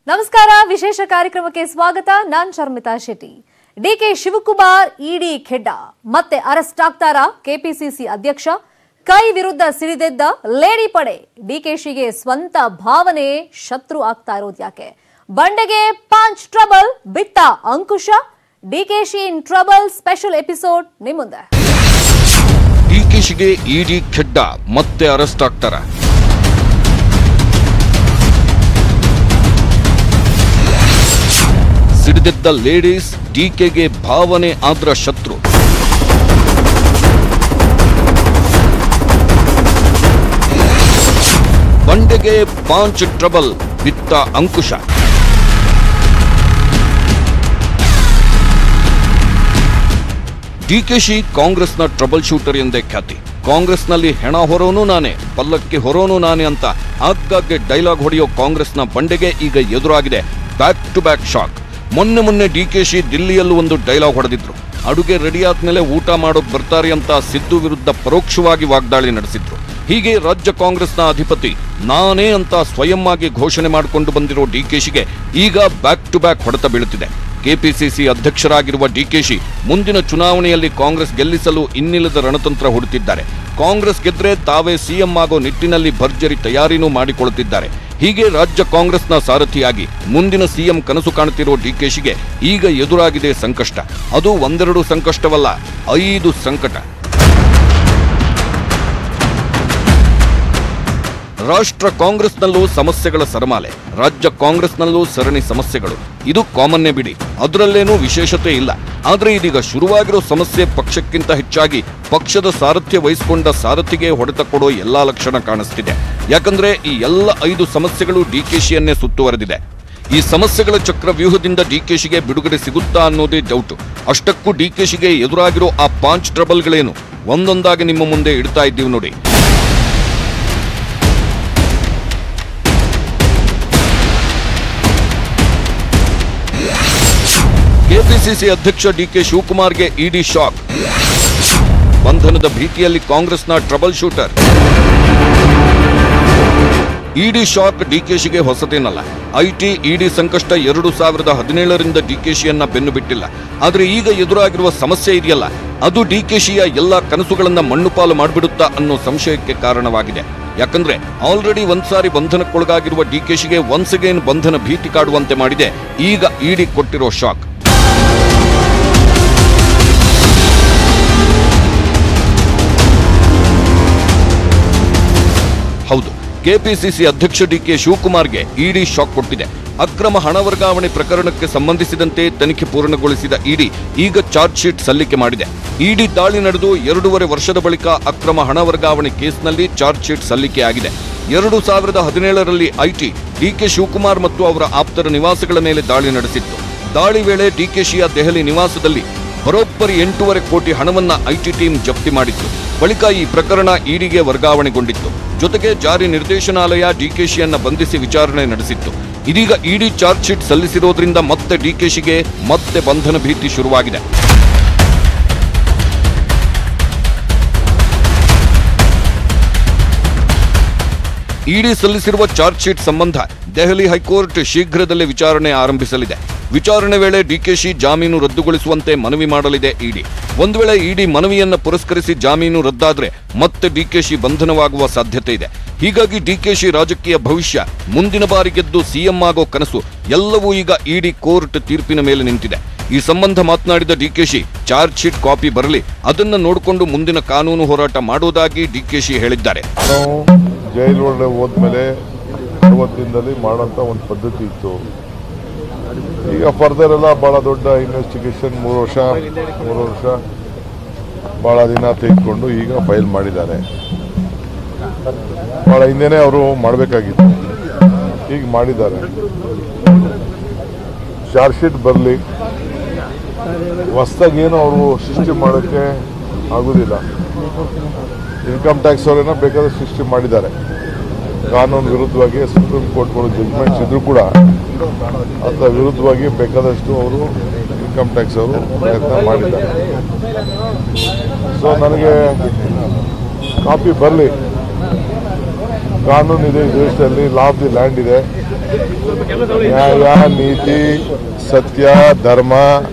ನಮಸ್ಕಾರ ವಿಶೇಷ ಕಾರ್ಯಕ್ರಮಕ್ಕೆ ಸ್ವಾಗತ ನಾನ್ ಶರ್ಮಿತಾ ಶೆಟ್ಟಿ ಡಿಕೆ ಶಿವಕುಮಾರ್ ಇಡಿ ಖೆಡ್ಡ ಮತ್ತೆ ಅರೆಸ್ಟ್ ಆಗ್ತಾರಾ ಕೆಪಿಸಿಸಿ ಅಧ್ಯಕ್ಷ ಕೈ ವಿರುದ್ಧ ಸಿಡಿದೆದ್ದ ಲೇಡಿ ಪಡೆ ಡಿಕೆಶಿಗೆ ಸ್ವಂತ ಭಾವನೆ ಶತ್ರು ಆಗ್ತಾ ಇರೋದು ಯಾಕೆ ಬಂಡೆಗೆ ಪಾಂಚ್ ಟ್ರಬಲ್ ಬಿಟ್ಟ ಅಂಕುಶ DKShi in trouble special episode ನಿಮ್ ಮುಂದೆ ಡಿಕೆಶಿಗೆ ಇಡಿ ಖೆಡ್ಡ ಮತ್ತೆ ಅರೆಸ್ಟ್ ಆಗ್ತಾರ ಸಿಡಿದೆದ್ದ ಲೇಡೀಸ್ ಡಿಕೆಗೆ ಭಾವನೆ ಆದ್ರ ಶತ್ರು ಬಂಡೆಗೆ ಪಾಂಚ್ ಟ್ರಬಲ್ ಬಿತ್ತ ಅಂಕುಶ ಡಿಕೆಶಿ ಕಾಂಗ್ರೆಸ್ನ ಟ್ರಬಲ್ ಶೂಟರ್ ಎಂದೇ ಖ್ಯಾತಿ ಕಾಂಗ್ರೆಸ್ನಲ್ಲಿ ಹೆಣ ಹೊರೋನು ನಾನೇ ಪಲ್ಲಕ್ಕಿ ಹೊರೋನು ನಾನೇ ಅಂತ ಆಗಾಗ್ಗೆ ಡೈಲಾಗ್ ಹೊಡೆಯೋ ಕಾಂಗ್ರೆಸ್ನ ಬಂಡೆಗೆ ಈಗ ಎದುರಾಗಿದೆ ಬ್ಯಾಕ್ ಟು ಬ್ಯಾಕ್ ಶಾಕ್ ಮೊನ್ನೆ ಮೊನ್ನೆ ಡಿಕೆಶಿ ದಿಲ್ಲಿಯಲ್ಲೂ ಒಂದು ಡೈಲಾಗ್ ಹೊಡೆದಿದ್ರು ಅಡುಗೆ ರೆಡಿ ಆದ್ಮೇಲೆ ಊಟ ಮಾಡೋಕ್ ಬರ್ತಾರೆ ಅಂತ ಸಿದ್ದು ವಿರುದ್ಧ ಪರೋಕ್ಷವಾಗಿ ವಾಗ್ದಾಳಿ ನಡೆಸಿದ್ರು ಹೀಗೆ ರಾಜ್ಯ ಕಾಂಗ್ರೆಸ್ನ ಅಧಿಪತಿ ನಾನೇ ಅಂತ ಸ್ವಯಂ ಆಗಿ ಘೋಷಣೆ ಮಾಡಿಕೊಂಡು ಬಂದಿರೋ ಡಿಕೆಶಿಗೆ ಈಗ ಬ್ಯಾಕ್ ಟು ಬ್ಯಾಕ್ ಹೊಡೆತ ಬೀಳುತ್ತಿದೆ ಕೆಪಿಸಿಸಿ ಅಧ್ಯಕ್ಷರಾಗಿರುವ ಡಿಕೆಶಿ ಮುಂದಿನ ಚುನಾವಣೆಯಲ್ಲಿ ಕಾಂಗ್ರೆಸ್ ಗೆಲ್ಲಿಸಲು ಇನ್ನಿಲ್ಲದ ರಣತಂತ್ರ ಹುಡುತ್ತಿದ್ದಾರೆ ಕಾಂಗ್ರೆಸ್ ಗೆದ್ರೆ ತಾವೇ ಸಿಎಂ ಆಗೋ ನಿಟ್ಟಿನಲ್ಲಿ ಭರ್ಜರಿ ತಯಾರಿನೂ ಮಾಡಿಕೊಳ್ಳುತ್ತಿದ್ದಾರೆ ಹೀಗೆ ರಾಜ್ಯ ಕಾಂಗ್ರೆಸ್ನ ಸಾರಥಿಯಾಗಿ ಮುಂದಿನ ಸಿಎಂ ಕನಸು ಕಾಣುತ್ತಿರೋ ಡಿಕೆಶಿಗೆ ಈಗ ಎದುರಾಗಿದೆ ಸಂಕಷ್ಟ ಅದು ಒಂದೆರಡು ಸಂಕಷ್ಟವಲ್ಲ ಐದು ಸಂಕಟ ರಾಷ್ಟ್ರ ಕಾಂಗ್ರೆಸ್ನಲ್ಲೂ ಸಮಸ್ಯೆಗಳ ಸರಮಾಲೆ ರಾಜ್ಯ ಕಾಂಗ್ರೆಸ್ನಲ್ಲೂ ಸರಣಿ ಸಮಸ್ಯೆಗಳು ಇದು ಕಾಮನ್ನೇ ಬಿಡಿ ಅದರಲ್ಲೇನೂ ವಿಶೇಷತೆ ಇಲ್ಲ ಆದ್ರೆ ಇದೀಗ ಶುರುವಾಗಿರೋ ಸಮಸ್ಯೆ ಪಕ್ಷಕ್ಕಿಂತ ಹೆಚ್ಚಾಗಿ ಪಕ್ಷದ ಸಾರಥ್ಯ ವಹಿಸಿಕೊಂಡ ಸಾರಥಿಗೆ ಹೊಡೆತ ಕೊಡೋ ಎಲ್ಲಾ ಲಕ್ಷಣ ಕಾಣಿಸ್ತಿದೆ ಯಾಕಂದ್ರೆ ಈ ಎಲ್ಲ ಐದು ಸಮಸ್ಯೆಗಳು ಡಿಕೆಶಿಯನ್ನೇ ಸುತ್ತುವರೆದಿದೆ ಈ ಸಮಸ್ಯೆಗಳ ಚಕ್ರವ್ಯೂಹದಿಂದ ಡಿಕೆಶಿಗೆ ಬಿಡುಗಡೆ ಸಿಗುತ್ತಾ ಅನ್ನೋದೇ ಡೌಟ್ ಅಷ್ಟಕ್ಕೂ ಡಿಕೆಶಿಗೆ ಎದುರಾಗಿರೋ ಆ ಪಾಂಚ್ ಟ್ರಬಲ್ಗಳೇನು ಒಂದೊಂದಾಗಿ ನಿಮ್ಮ ಮುಂದೆ ಇಡ್ತಾ ಇದ್ದೀವಿ ನೋಡಿ ಕೆಪಿಸಿಸಿ ಅಧ್ಯಕ್ಷ ಡಿಕೆ ಶಿವಕುಮಾರ್ಗೆ ಇಡಿ ಶಾಕ್ ಬಂಧನದ ಭೀತಿಯಲ್ಲಿ ಕಾಂಗ್ರೆಸ್ನ ಟ್ರಬಲ್ ಶೂಟರ್ ಇಡಿ ಶಾಕ್ ಡಿಕೆಶಿಗೆ ಹೊಸತೇನಲ್ಲ ಐಟಿ ಇಡಿ ಸಂಕಷ್ಟ ಎರಡು ಸಾವಿರದ ಹದಿನೇಳರಿಂದ ಡಿಕೆಶಿಯನ್ನ ಬೆನ್ನು ಬಿಟ್ಟಿಲ್ಲ ಆದ್ರೆ ಈಗ ಎದುರಾಗಿರುವ ಸಮಸ್ಯೆ ಇದೆಯಲ್ಲ ಅದು ಡಿಕೆಶಿಯ ಎಲ್ಲ ಕನಸುಗಳನ್ನ ಮಣ್ಣುಪಾಲು ಮಾಡಿಬಿಡುತ್ತಾ ಅನ್ನೋ ಸಂಶಯಕ್ಕೆ ಕಾರಣವಾಗಿದೆ ಯಾಕಂದ್ರೆ ಆಲ್ರೆಡಿ ಒಂದ್ಸಾರಿ ಬಂಧನಕ್ಕೊಳಗಾಗಿರುವ ಡಿಕೆಶಿಗೆ ಒನ್ಸ್ ಅಗೇನ್ ಬಂಧನ ಭೀತಿ ಕಾಡುವಂತೆ ಮಾಡಿದೆ ಈಗ ಇಡಿ ಕೊಟ್ಟಿರೋ ಶಾಕ್ ಹೌದು ಕೆಪಿಸಿಸಿ ಅಧ್ಯಕ್ಷ ಡಿಕೆ ಶಿವಕುಮಾರ್ಗೆ ಇಡಿ ಶಾಕ್ ಕೊಟ್ಟಿದೆ ಅಕ್ರಮ ಹಣ ವರ್ಗಾವಣೆ ಪ್ರಕರಣಕ್ಕೆ ಸಂಬಂಧಿಸಿದಂತೆ ತನಿಖೆ ಪೂರ್ಣಗೊಳಿಸಿದ ಇಡಿ ಈಗ ಚಾರ್ಜ್ ಶೀಟ್ ಸಲ್ಲಿಕೆ ಮಾಡಿದೆ ಇಡಿ ದಾಳಿ ನಡೆದು ಎರಡೂವರೆ ವರ್ಷದ ಬಳಿಕ ಅಕ್ರಮ ಹಣ ವರ್ಗಾವಣೆ ಕೇಸ್ನಲ್ಲಿ ಚಾರ್ಜ್ ಶೀಟ್ ಸಲ್ಲಿಕೆಯಾಗಿದೆ ಎರಡು ಸಾವಿರದ ಹದಿನೇಳರಲ್ಲಿ ಐಟಿ ಡಿಕೆ ಶಿವಕುಮಾರ್ ಮತ್ತು ಅವರ ಆಪ್ತರ ನಿವಾಸಗಳ ಮೇಲೆ ದಾಳಿ ನಡೆಸಿತ್ತು ದಾಳಿ ವೇಳೆ ಡಿಕೆಶಿಯ ದೆಹಲಿ ನಿವಾಸದಲ್ಲಿ ಬರೋಬ್ಬರಿ ಎಂಟೂವರೆ ಕೋಟಿ ಹಣವನ್ನ ಐಟಿ ಟೀಮ್ ಜಪ್ತಿ ಮಾಡಿತ್ತು ಬಳಿಕ ಈ ಪ್ರಕರಣ ಇಡಿಗೆ ವರ್ಗಾವಣೆಗೊಂಡಿತ್ತು ಜೊತೆಗೆ ಜಾರಿ ನಿರ್ದೇಶನಾಲಯ ಡಿಕೆಶಿಯನ್ನ ಬಂಧಿಸಿ ವಿಚಾರಣೆ ನಡೆಸಿತ್ತು ಇದೀಗ ಇಡಿ ಚಾರ್ಜ್ ಶೀಟ್ ಸಲ್ಲಿಸಿರೋದ್ರಿಂದ ಮತ್ತೆ ಡಿಕೆಶಿಗೆ ಮತ್ತೆ ಬಂಧನ ಭೀತಿ ಶುರುವಾಗಿದೆ ಇಡಿ ಸಲ್ಲಿಸಿರುವ ಚಾರ್ಜ್ ಶೀಟ್ ಸಂಬಂಧ ದೆಹಲಿ ಹೈಕೋರ್ಟ್ ಶೀಘ್ರದಲ್ಲೇ ವಿಚಾರಣೆ ಆರಂಭಿಸಲಿದೆ ವಿಚಾರಣೆ ವೇಳೆ ಡಿಕೆಶಿ ಜಾಮೀನು ರದ್ದುಗೊಳಿಸುವಂತೆ ಮನವಿ ಮಾಡಲಿದೆ ಇಡಿ ಒಂದು ವೇಳೆ ಇಡಿ ಮನವಿಯನ್ನ ಪುರಸ್ಕರಿಸಿ ಜಾಮೀನು ರದ್ದಾದ್ರೆ ಮತ್ತೆ ಡಿಕೆಶಿ ಬಂಧನವಾಗುವ ಸಾಧ್ಯತೆ ಇದೆ ಹೀಗಾಗಿ ಡಿಕೆಶಿ ರಾಜಕೀಯ ಭವಿಷ್ಯ ಮುಂದಿನ ಬಾರಿ ಗೆದ್ದು ಸಿಎಂ ಆಗೋ ಕನಸು ಎಲ್ಲವೂ ಈಗ ಇಡಿ ಕೋರ್ಟ್ ತೀರ್ಪಿನ ಮೇಲೆ ನಿಂತಿದೆ ಈ ಸಂಬಂಧ ಮಾತನಾಡಿದ ಡಿಕೆಶಿ ಚಾರ್ಜ್ ಶೀಟ್ ಕಾಪಿ ಬರಲಿ ಅದನ್ನ ನೋಡಿಕೊಂಡು ಮುಂದಿನ ಕಾನೂನು ಹೋರಾಟ ಮಾಡುವುದಾಗಿ ಡಿಕೆಶಿ ಹೇಳಿದ್ದಾರೆ ನಾವು ಜೈಲು ಒಳಗೆ ಹೋದ್ಮೇಲೆ ಅರವತ್ತಿನದಲ್ಲಿ ಮಾಡೋಂಥ ಒಂದು ಪದ್ಧತಿ ಇತ್ತು ಈಗ ಫರ್ದರ್ ಎಲ್ಲ ಭಾಳ ದೊಡ್ಡ ಇನ್ವೆಸ್ಟಿಗೇಷನ್ ಮೂರು ವರ್ಷ ಮೂರು ವರ್ಷ ಭಾಳ ದಿನ ತೆಗೆದುಕೊಂಡು ಈಗ ಫೈಲ್ ಮಾಡಿದ್ದಾರೆ ಭಾಳ ಹಿಂದೆನೇ ಅವರು ಮಾಡಬೇಕಾಗಿತ್ತು ಈಗ ಮಾಡಿದ್ದಾರೆ ಚಾರ್ಜ್ ಶೀಟ್ ಬರಲಿ ಹೊಸ್ದಾಗಿ ಏನು ಅವರು ಸೃಷ್ಟಿ ಮಾಡೋಕ್ಕೆ ಆಗೋದಿಲ್ಲ ಇನ್ಕಮ್ ಟ್ಯಾಕ್ಸ್ ಅವರೇನೋ ಬೇಕಾದ್ರೆ ಸೃಷ್ಟಿ ಮಾಡಿದ್ದಾರೆ ಕಾನೂನು ವಿರುದ್ಧವಾಗಿ ಸುಪ್ರೀಂ ಕೋರ್ಟ್ಗಳು ಜಡ್ಜ್ಮೆಂಟ್ಸ್ ಇದ್ರು ಕೂಡ ಅದರ ವಿರುದ್ಧವಾಗಿ ಬೇಕಾದಷ್ಟು ಅವರು ಇನ್ಕಮ್ ಟ್ಯಾಕ್ಸ್ ಅವರು ಪ್ರಯತ್ನ ಮಾಡಿದ್ದಾರೆ ಸೊ ನನಗೆ ಕಾಪಿ ಬರಲಿ ಕಾನೂನು ಇದೆ ಈ ದೇಶದಲ್ಲಿ ಲಾ ಆಫ್ ದಿ ಲ್ಯಾಂಡ್ ಇದೆ ನ್ಯಾಯ ನೀತಿ ಸತ್ಯ ಧರ್ಮ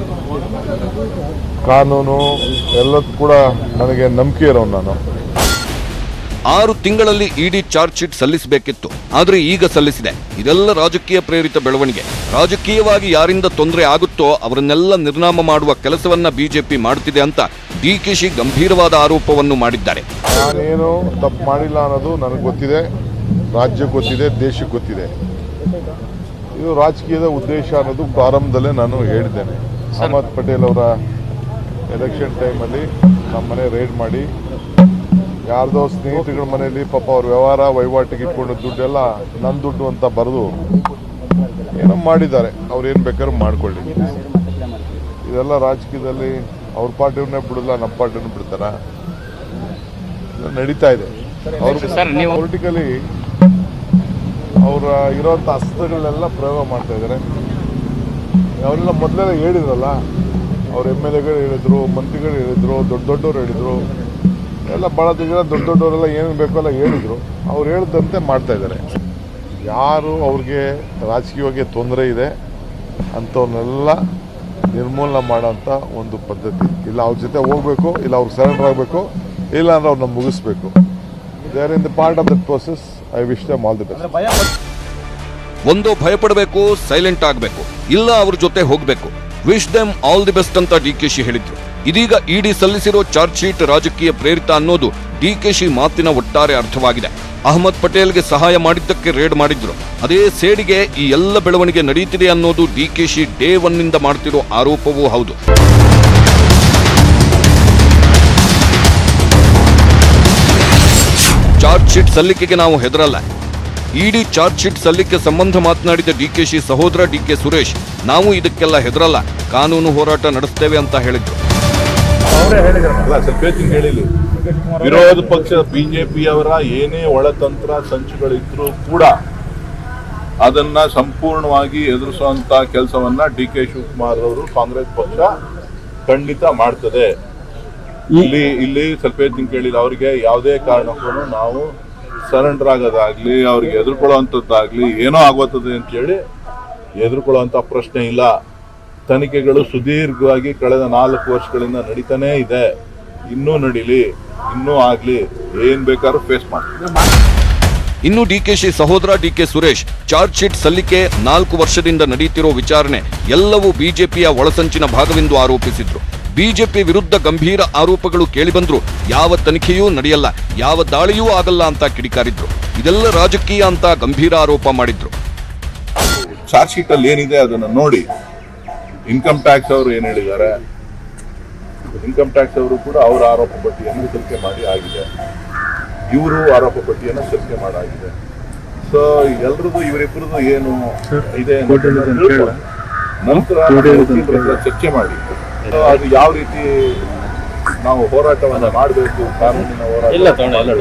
ಕಾನೂನು ಎಲ್ಲದೂ ಕೂಡ ನನಗೆ ನಂಬಿಕೆ ಇರೋನು ನಾನು ಆರು ತಿಂಗಳಲ್ಲಿ ಇಡಿ ಚಾರ್ಜ್ ಶೀಟ್ ಸಲ್ಲಿಸಬೇಕಿತ್ತು ಆದ್ರೆ ಈಗ ಸಲ್ಲಿಸಿದೆ ಇದೆಲ್ಲ ರಾಜಕೀಯ ಪ್ರೇರಿತ ಬೆಳವಣಿಗೆ ರಾಜಕೀಯವಾಗಿ ಯಾರಿಂದ ತೊಂದರೆ ಆಗುತ್ತೋ ಅವರನ್ನೆಲ್ಲ ನಿರ್ನಾಮ ಮಾಡುವ ಕೆಲಸವನ್ನ ಬಿಜೆಪಿ ಮಾಡುತ್ತಿದೆ ಅಂತ ಡಿಕೆಶಿ ಗಂಭೀರವಾದ ಆರೋಪವನ್ನು ಮಾಡಿದ್ದಾರೆ ನಾನೇನು ತಪ್ಪು ಮಾಡಿಲ್ಲ ಅನ್ನೋದು ನನಗೆ ಗೊತ್ತಿದೆ ರಾಜ್ಯಕ್ಕೆ ಗೊತ್ತಿದೆ ದೇಶಕ್ಕೆ ಗೊತ್ತಿದೆ ಇದು ರಾಜಕೀಯದ ಉದ್ದೇಶ ಅನ್ನೋದು ಪ್ರಾರಂಭದಲ್ಲೇ ನಾನು ಹೇಳಿದ್ದೇನೆ ಅಹಮದ್ ಪಟೇಲ್ ಅವರ ಎಲೆಕ್ಷನ್ ಟೈಮಲ್ಲಿ ನಮ್ಮ ಮನೆ ರೈಡ್ ಮಾಡಿ ಯಾರ್ದೋ ಸ್ನೇಹಿತಗಳ ಮನೆಯಲ್ಲಿ ಪಾಪ ಅವ್ರ ವ್ಯವಹಾರ ವಹಿವಾಟಿಗೆ ಇಟ್ಕೊಂಡು ದುಡ್ಡೆಲ್ಲ ನನ್ನ ದುಡ್ಡು ಅಂತ ಬರೆದು ಏನೋ ಮಾಡಿದ್ದಾರೆ ಅವ್ರು ಏನು ಬೇಕಾದ್ರೂ ಮಾಡ್ಕೊಳ್ಳಿ ಇದೆಲ್ಲ ರಾಜಕೀಯದಲ್ಲಿ ಅವ್ರ ಪಾರ್ಟಿಯವ್ರನ್ನೇ ಬಿಡಲ್ಲ ನಮ್ಮ ಪಾರ್ಟಿನೂ ಬಿಡ್ತಾರ ಇದು ನಡೀತಾ ಇದೆ ಅವ್ರು ಪೊಲಿಟಿಕಲಿ ಅವರ ಇರೋಂಥ ಅಸ್ತ್ರಗಳನ್ನೆಲ್ಲ ಪ್ರಯೋಗ ಮಾಡ್ತಾ ಇದ್ದಾರೆ ಅವರೆಲ್ಲ ಮೊದಲೆಲ್ಲ ಹೇಳಿದ್ರಲ್ಲ ಅವ್ರ ಎಮ್ ಎಲ್ ಎಗಳು ಹೇಳಿದ್ರು ಮಂತ್ರಿಗಳು ಹೇಳಿದ್ರು ದೊಡ್ಡ ದೊಡ್ಡವ್ರು ಹೇಳಿದ್ರು ಎಲ್ಲ ಭಾಳ ಜನ ದೊಡ್ಡ ದೊಡ್ಡವರೆಲ್ಲ ಏನೇನು ಬೇಕೋ ಎಲ್ಲ ಹೇಳಿದ್ರು ಅವ್ರು ಹೇಳ್ದಂತೆ ಮಾಡ್ತಾ ಇದ್ದಾರೆ ಯಾರು ಅವ್ರಿಗೆ ರಾಜಕೀಯವಾಗಿ ತೊಂದರೆ ಇದೆ ಅಂಥವ್ರನ್ನೆಲ್ಲ ನಿರ್ಮೂಲನೆ ಮಾಡೋಂಥ ಒಂದು ಪದ್ಧತಿ ಇಲ್ಲ ಅವ್ರ ಜೊತೆ ಹೋಗ್ಬೇಕು ಇಲ್ಲ ಅವ್ರಿಗೆ ಸರೆಂಡರ್ ಆಗಬೇಕು ಇಲ್ಲ ಅಂದ್ರೆ ಅವ್ರನ್ನ ಮುಗಿಸ್ಬೇಕು they are in the part of that process I wish them all the best ಒಂದೋ ಭಯಪಡಬೇಕು ಸೈಲೆಂಟ್ ಆಗಬೇಕು ಇಲ್ಲ ಅವ್ರ ಜೊತೆ ಹೋಗಬೇಕು wish them all the best ಅಂತ ಡಿಕೆಶಿ ಹೇಳಿದ್ರು ಇದೀಗ ಇಡಿ ಸಲ್ಲಿಸಿರೋ ಚಾರ್ಜ್ ಶೀಟ್ ರಾಜಕೀಯ ಪ್ರೇರಿತ ಅನ್ನೋದು ಡಿಕೆಶಿ ಮಾತಿನ ಒಟ್ಟಾರೆ ಅರ್ಥವಾಗಿದೆ ಅಹಮದ್ ಪಟೇಲ್ಗೆ ಸಹಾಯ ಮಾಡಿದ್ದಕ್ಕೆ ರೇಡ್ ಮಾಡಿದ್ರು ಅದೇ ಸೇಡಿಗೆ ಈ ಎಲ್ಲ ಬೆಳವಣಿಗೆ ನಡೀತಿದೆ ಅನ್ನೋದು ಡಿಕೆಶಿ ಡೇ ಒನ್ನಿಂದ ಮಾಡ್ತಿರೋ ಆರೋಪವೂ ಹೌದು ಚಾರ್ಜ್ ಶೀಟ್ ಸಲ್ಲಿಕೆಗೆ ನಾವು ಹೆದರಲ್ಲ ಇಡಿ ಚಾರ್ಜ್ ಶೀಟ್ ಸಲ್ಲಿಕೆ ಸಂಬಂಧ ಮಾತನಾಡಿದ ಡಿಕೆಶಿ ಸಹೋದರ ಡಿಕೆ ಸುರೇಶ್ ನಾವು ಇದಕ್ಕೆಲ್ಲ ಹೆದರಲ್ಲ ಕಾನೂನು ಹೋರಾಟ ನಡೆಸ್ತೇವೆ ಅಂತ ಹೇಳಿದ್ರು ಅಲ್ಲ ಸ್ವಲ್ಪ ಹೇಳ್ತೀನಿ ಹೇಳಿಲ್ಲ ವಿರೋಧ ಪಕ್ಷ ಬಿಜೆಪಿಯವರ ಏನೇ ಒಳತಂತ್ರ ಸಂಚುಗಳಿದ್ರೂ ಕೂಡ ಅದನ್ನ ಸಂಪೂರ್ಣವಾಗಿ ಎದುರಿಸುವಂತ ಕೆಲಸವನ್ನ ಡಿ ಕೆ ಶಿವಕುಮಾರ್ ಅವರು ಕಾಂಗ್ರೆಸ್ ಪಕ್ಷ ಖಂಡಿತ ಮಾಡ್ತದೆ ಇಲ್ಲಿ ಇಲ್ಲಿ ಸ್ವಲ್ಪ ಹೇಳ್ತೀನಿ ಕೇಳಿಲ್ಲ ಅವರಿಗೆ ಯಾವುದೇ ಕಾರಣಕ್ಕೂ ನಾವು ಸರೆಂಡರ್ ಆಗೋದಾಗ್ಲಿ ಅವ್ರಿಗೆ ಎದುರ್ಕೊಳ್ಳುವಂಥದ್ದಾಗ್ಲಿ ಏನೋ ಆಗೋತದೆ ಅಂತೇಳಿ ಎದುರ್ಕೊಳ್ಳುವಂತ ಪ್ರಶ್ನೆ ಇಲ್ಲ ತನಿಖೆಗಳು ಸುದೀರ್ಘವಾಗಿ ಕಳೆದ ನಾಲ್ಕು ವರ್ಷಗಳಿಂದ ನಡೀತಾನೇ ಇದೆ ಇನ್ನೂ ನಡೀಲಿ ಇನ್ನೂ ಆಗ್ಲಿ ಏನ್ ಬೇಕಾದ್ರೂ ಫೇಸ್ ಮಾಡ್ತೀವಿ ಇನ್ನು ಡಿಕೆಶಿ ಸಹೋದರ ಡಿಕೆ ಸುರೇಶ್ ಚಾರ್ಜ್ ಶೀಟ್ ಸಲ್ಲಿಕೆ ನಾಲ್ಕು ವರ್ಷದಿಂದ ನಡೆಯುತ್ತಿರೋ ವಿಚಾರಣೆ ಎಲ್ಲವೂ ಬಿಜೆಪಿಯ ಒಳಸಂಚಿನ ಭಾಗವೆಂದು ಆರೋಪಿಸಿದ್ರು ಬಿಜೆಪಿ ವಿರುದ್ಧ ಗಂಭೀರ ಆರೋಪಗಳು ಕೇಳಿಬಂದ್ರು ಯಾವ ತನಿಖೆಯೂ ನಡೆಯಲ್ಲ ಯಾವ ದಾಳಿಯೂ ಆಗಲ್ಲ ಅಂತ ಕಿಡಿಕಾರಿದ್ರು ಇದೆಲ್ಲ ರಾಜಕೀಯ ಅಂತ ಗಂಭೀರ ಆರೋಪ ಮಾಡಿದ್ರು ಚಾರ್ಜ್ ಶೀಟ್ ಅಲ್ಲಿ ಏನಿದೆ ಅದನ್ನ ನೋಡಿ ಇನ್ಕಮ್ ಟ್ಯಾಕ್ಸ್ ಅವರು ಏನ್ ಹೇಳಿದ್ದಾರೆ ಇನ್ಕಮ್ ಟ್ಯಾಕ್ಸ್ ಅವರು ಕೂಡ ಅವರ ಆರೋಪ ಪಟ್ಟಿಯನ್ನು ಸಲ್ಲಿಕೆ ಮಾಡಿ ಆಗಿದೆ ಇವರು ಆರೋಪ ಪಟ್ಟಿಯನ್ನು ಸಲ್ಲಿಕೆ ಮಾಡಾಗಿದೆ ಸೊ ಎಲ್ರದ್ದು ಇವರಿಬ್ಬರದು ಏನು ಇದೆ ಅಂತ ತಿಳ್ಕೊಂಡು ನಂತರ ವಕೀಲರ ಹತ್ರ ಚರ್ಚೆ ಮಾಡಿ So, ಅದು ಯಾವ ರೀತಿ ನಾವು ಹೋರಾಟವನ್ನ ಮಾಡಬೇಕು ಕಾನೂನಿನ ಹೋರಾಟ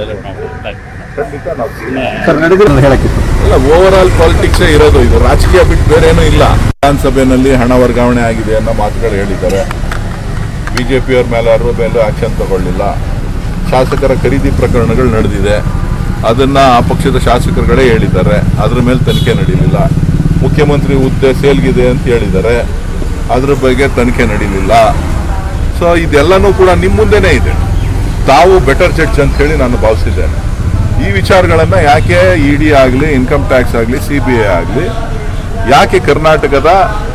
ಖಂಡಿತ ನಾವು ಇಲ್ಲ ಓವರ್ ಆಲ್ ಪಾಲಿಟಿಕ್ಸ್ ಇರೋದು ಇದು ರಾಜಕೀಯ ಬಿಟ್ಟು ಬೇರೆ ಏನೂ ಇಲ್ಲ ವಿಧಾನಸಭೆಯಲ್ಲಿ ಹಣ ವರ್ಗಾವಣೆ ಆಗಿದೆ ಅನ್ನೋ ಮಾತುಗಳು ಹೇಳಿದ್ದಾರೆ ಬಿಜೆಪಿಯವ್ರ ಮೇಲೆ ಅವ್ರ ಮೇಲೆ ಆಕ್ಷನ್ ತಗೊಳ್ಳಿಲ್ಲ ಶಾಸಕರ ಖರೀದಿ ಪ್ರಕರಣಗಳು ನಡೆದಿದೆ ಅದನ್ನ ಆ ಪಕ್ಷದ ಶಾಸಕರುಗಳೇ ಹೇಳಿದ್ದಾರೆ ಅದ್ರ ಮೇಲೆ ತನಿಖೆ ನಡೀಲಿಲ್ಲ ಮುಖ್ಯಮಂತ್ರಿ ಹುದ್ದೆ ಸೇಲ್ಗಿದೆ ಅಂತ ಹೇಳಿದ್ದಾರೆ ಅದ್ರ ಬಗ್ಗೆ ತನಿಖೆ ನಡೀಲಿಲ್ಲ ಸೊ ಇದೆಲ್ಲನೂ ಕೂಡ ನಿಮ್ಮ ಮುಂದೆನೇ ಇದೆ ತಾವು ಬೆಟರ್ ಜಡ್ಜ್ ಅಂತ ಹೇಳಿ ನಾನು ಭಾವಿಸಿದ್ದೇನೆ ಈ ವಿಚಾರಗಳನ್ನ ಯಾಕೆ ಇ ಡಿ ಆಗಲಿ ಇನ್ಕಮ್ ಟ್ಯಾಕ್ಸ್ ಆಗಲಿ ಸಿ ಬಿ ಐ ಆಗಲಿ ಯಾಕೆ ಕರ್ನಾಟಕದ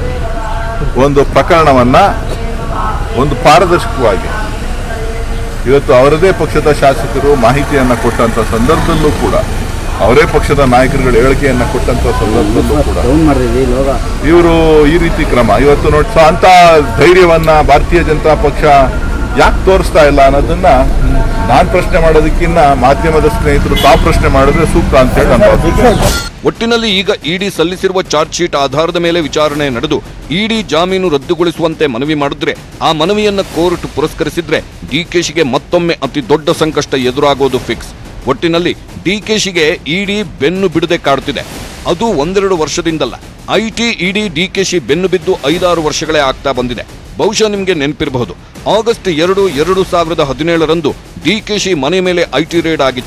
ಒಂದು ಪ್ರಕರಣವನ್ನ ಒಂದು ಪಾರದರ್ಶಕವಾಗಿ ಇವತ್ತು ಅವರದೇ ಪಕ್ಷದ ಶಾಸಕರು ಮಾಹಿತಿಯನ್ನ ಕೊಟ್ಟಂತ ಸಂದರ್ಭದಲ್ಲೂ ಕೂಡ ಅವರೇ ಪಕ್ಷದ ನಾಯಕರುಗಳು ಹೇಳಿಕೆಯನ್ನ ಕೊಟ್ಟಂತ ಸಂದರ್ಭದಲ್ಲೂ ಕೂಡ ಇವರು ಈ ರೀತಿ ಕ್ರಮ ಇವತ್ತು ನೋಡಿ ಸೊ ಅಂತ ಧೈರ್ಯವನ್ನ ಭಾರತೀಯ ಜನತಾ ಪಕ್ಷ ಯಾಕೆ ತೋರಿಸ್ತಾ ಇಲ್ಲ ಅನ್ನೋದನ್ನ ನಾನ್ ಪ್ರಶ್ನೆ ಮಾಡೋದಕ್ಕಿಂತ ಮಾಧ್ಯಮದ ಸ್ನೇಹಿತರು ತಾವು ಪ್ರಶ್ನೆ ಮಾಡಿದ್ರೆ ಸೂಕ್ತ ಅಂತ ಹೇಳಿ ನಾನು ಭಾವಿಸ್ತೇನೆ. ಒಟ್ಟಿನಲ್ಲಿ ಈಗ ಇಡಿ ಸಲ್ಲಿಸಿರುವ ಚಾರ್ಜ್ ಶೀಟ್ ಆಧಾರದ ಮೇಲೆ ವಿಚಾರಣೆ ನಡೆದು ಇಡಿ ಜಾಮೀನು ರದ್ದುಗೊಳಿಸುವಂತೆ ಮನವಿ ಮಾಡಿದ್ರೆ ಆ ಮನವಿಯನ್ನ ಕೋರ್ಟ್ ಪುರಸ್ಕರಿಸಿದ್ರೆ ಡಿಕೆಶಿಗೆ ಮತ್ತೊಮ್ಮೆ ಅತಿ ದೊಡ್ಡ ಸಂಕಷ್ಟ ಎದುರಾಗೋದು ಫಿಕ್ಸ್ ಒಟ್ಟಿನಲ್ಲಿ ಡಿಕೆಶಿಗೆ ಇಡಿ ಬೆನ್ನು ಬಿಡದೆ ಕಾಡುತ್ತಿದೆ ಅದು ಒಂದೆರಡು ವರ್ಷದಿಂದಲ್ಲ ಐಟಿ ಇಡಿ ಡಿಕೆಶಿ ಬೆನ್ನು ಬಿದ್ದು ಐದಾರು ವರ್ಷಗಳೇ ಆಗ್ತಾ ಬಂದಿದೆ ಬಹುಶಃ ನಿಮಗೆ ನೆನಪಿರಬಹುದು ಆಗಸ್ಟ್ ಎರಡು ಎರಡು ಸಾವಿರದ ಹದಿನೇಳರಂದು ಡಿಕೆಶಿ ಮನೆ ಮೇಲೆ ಐಟಿ ರೇಡ್ ಆಗಿತ್ತು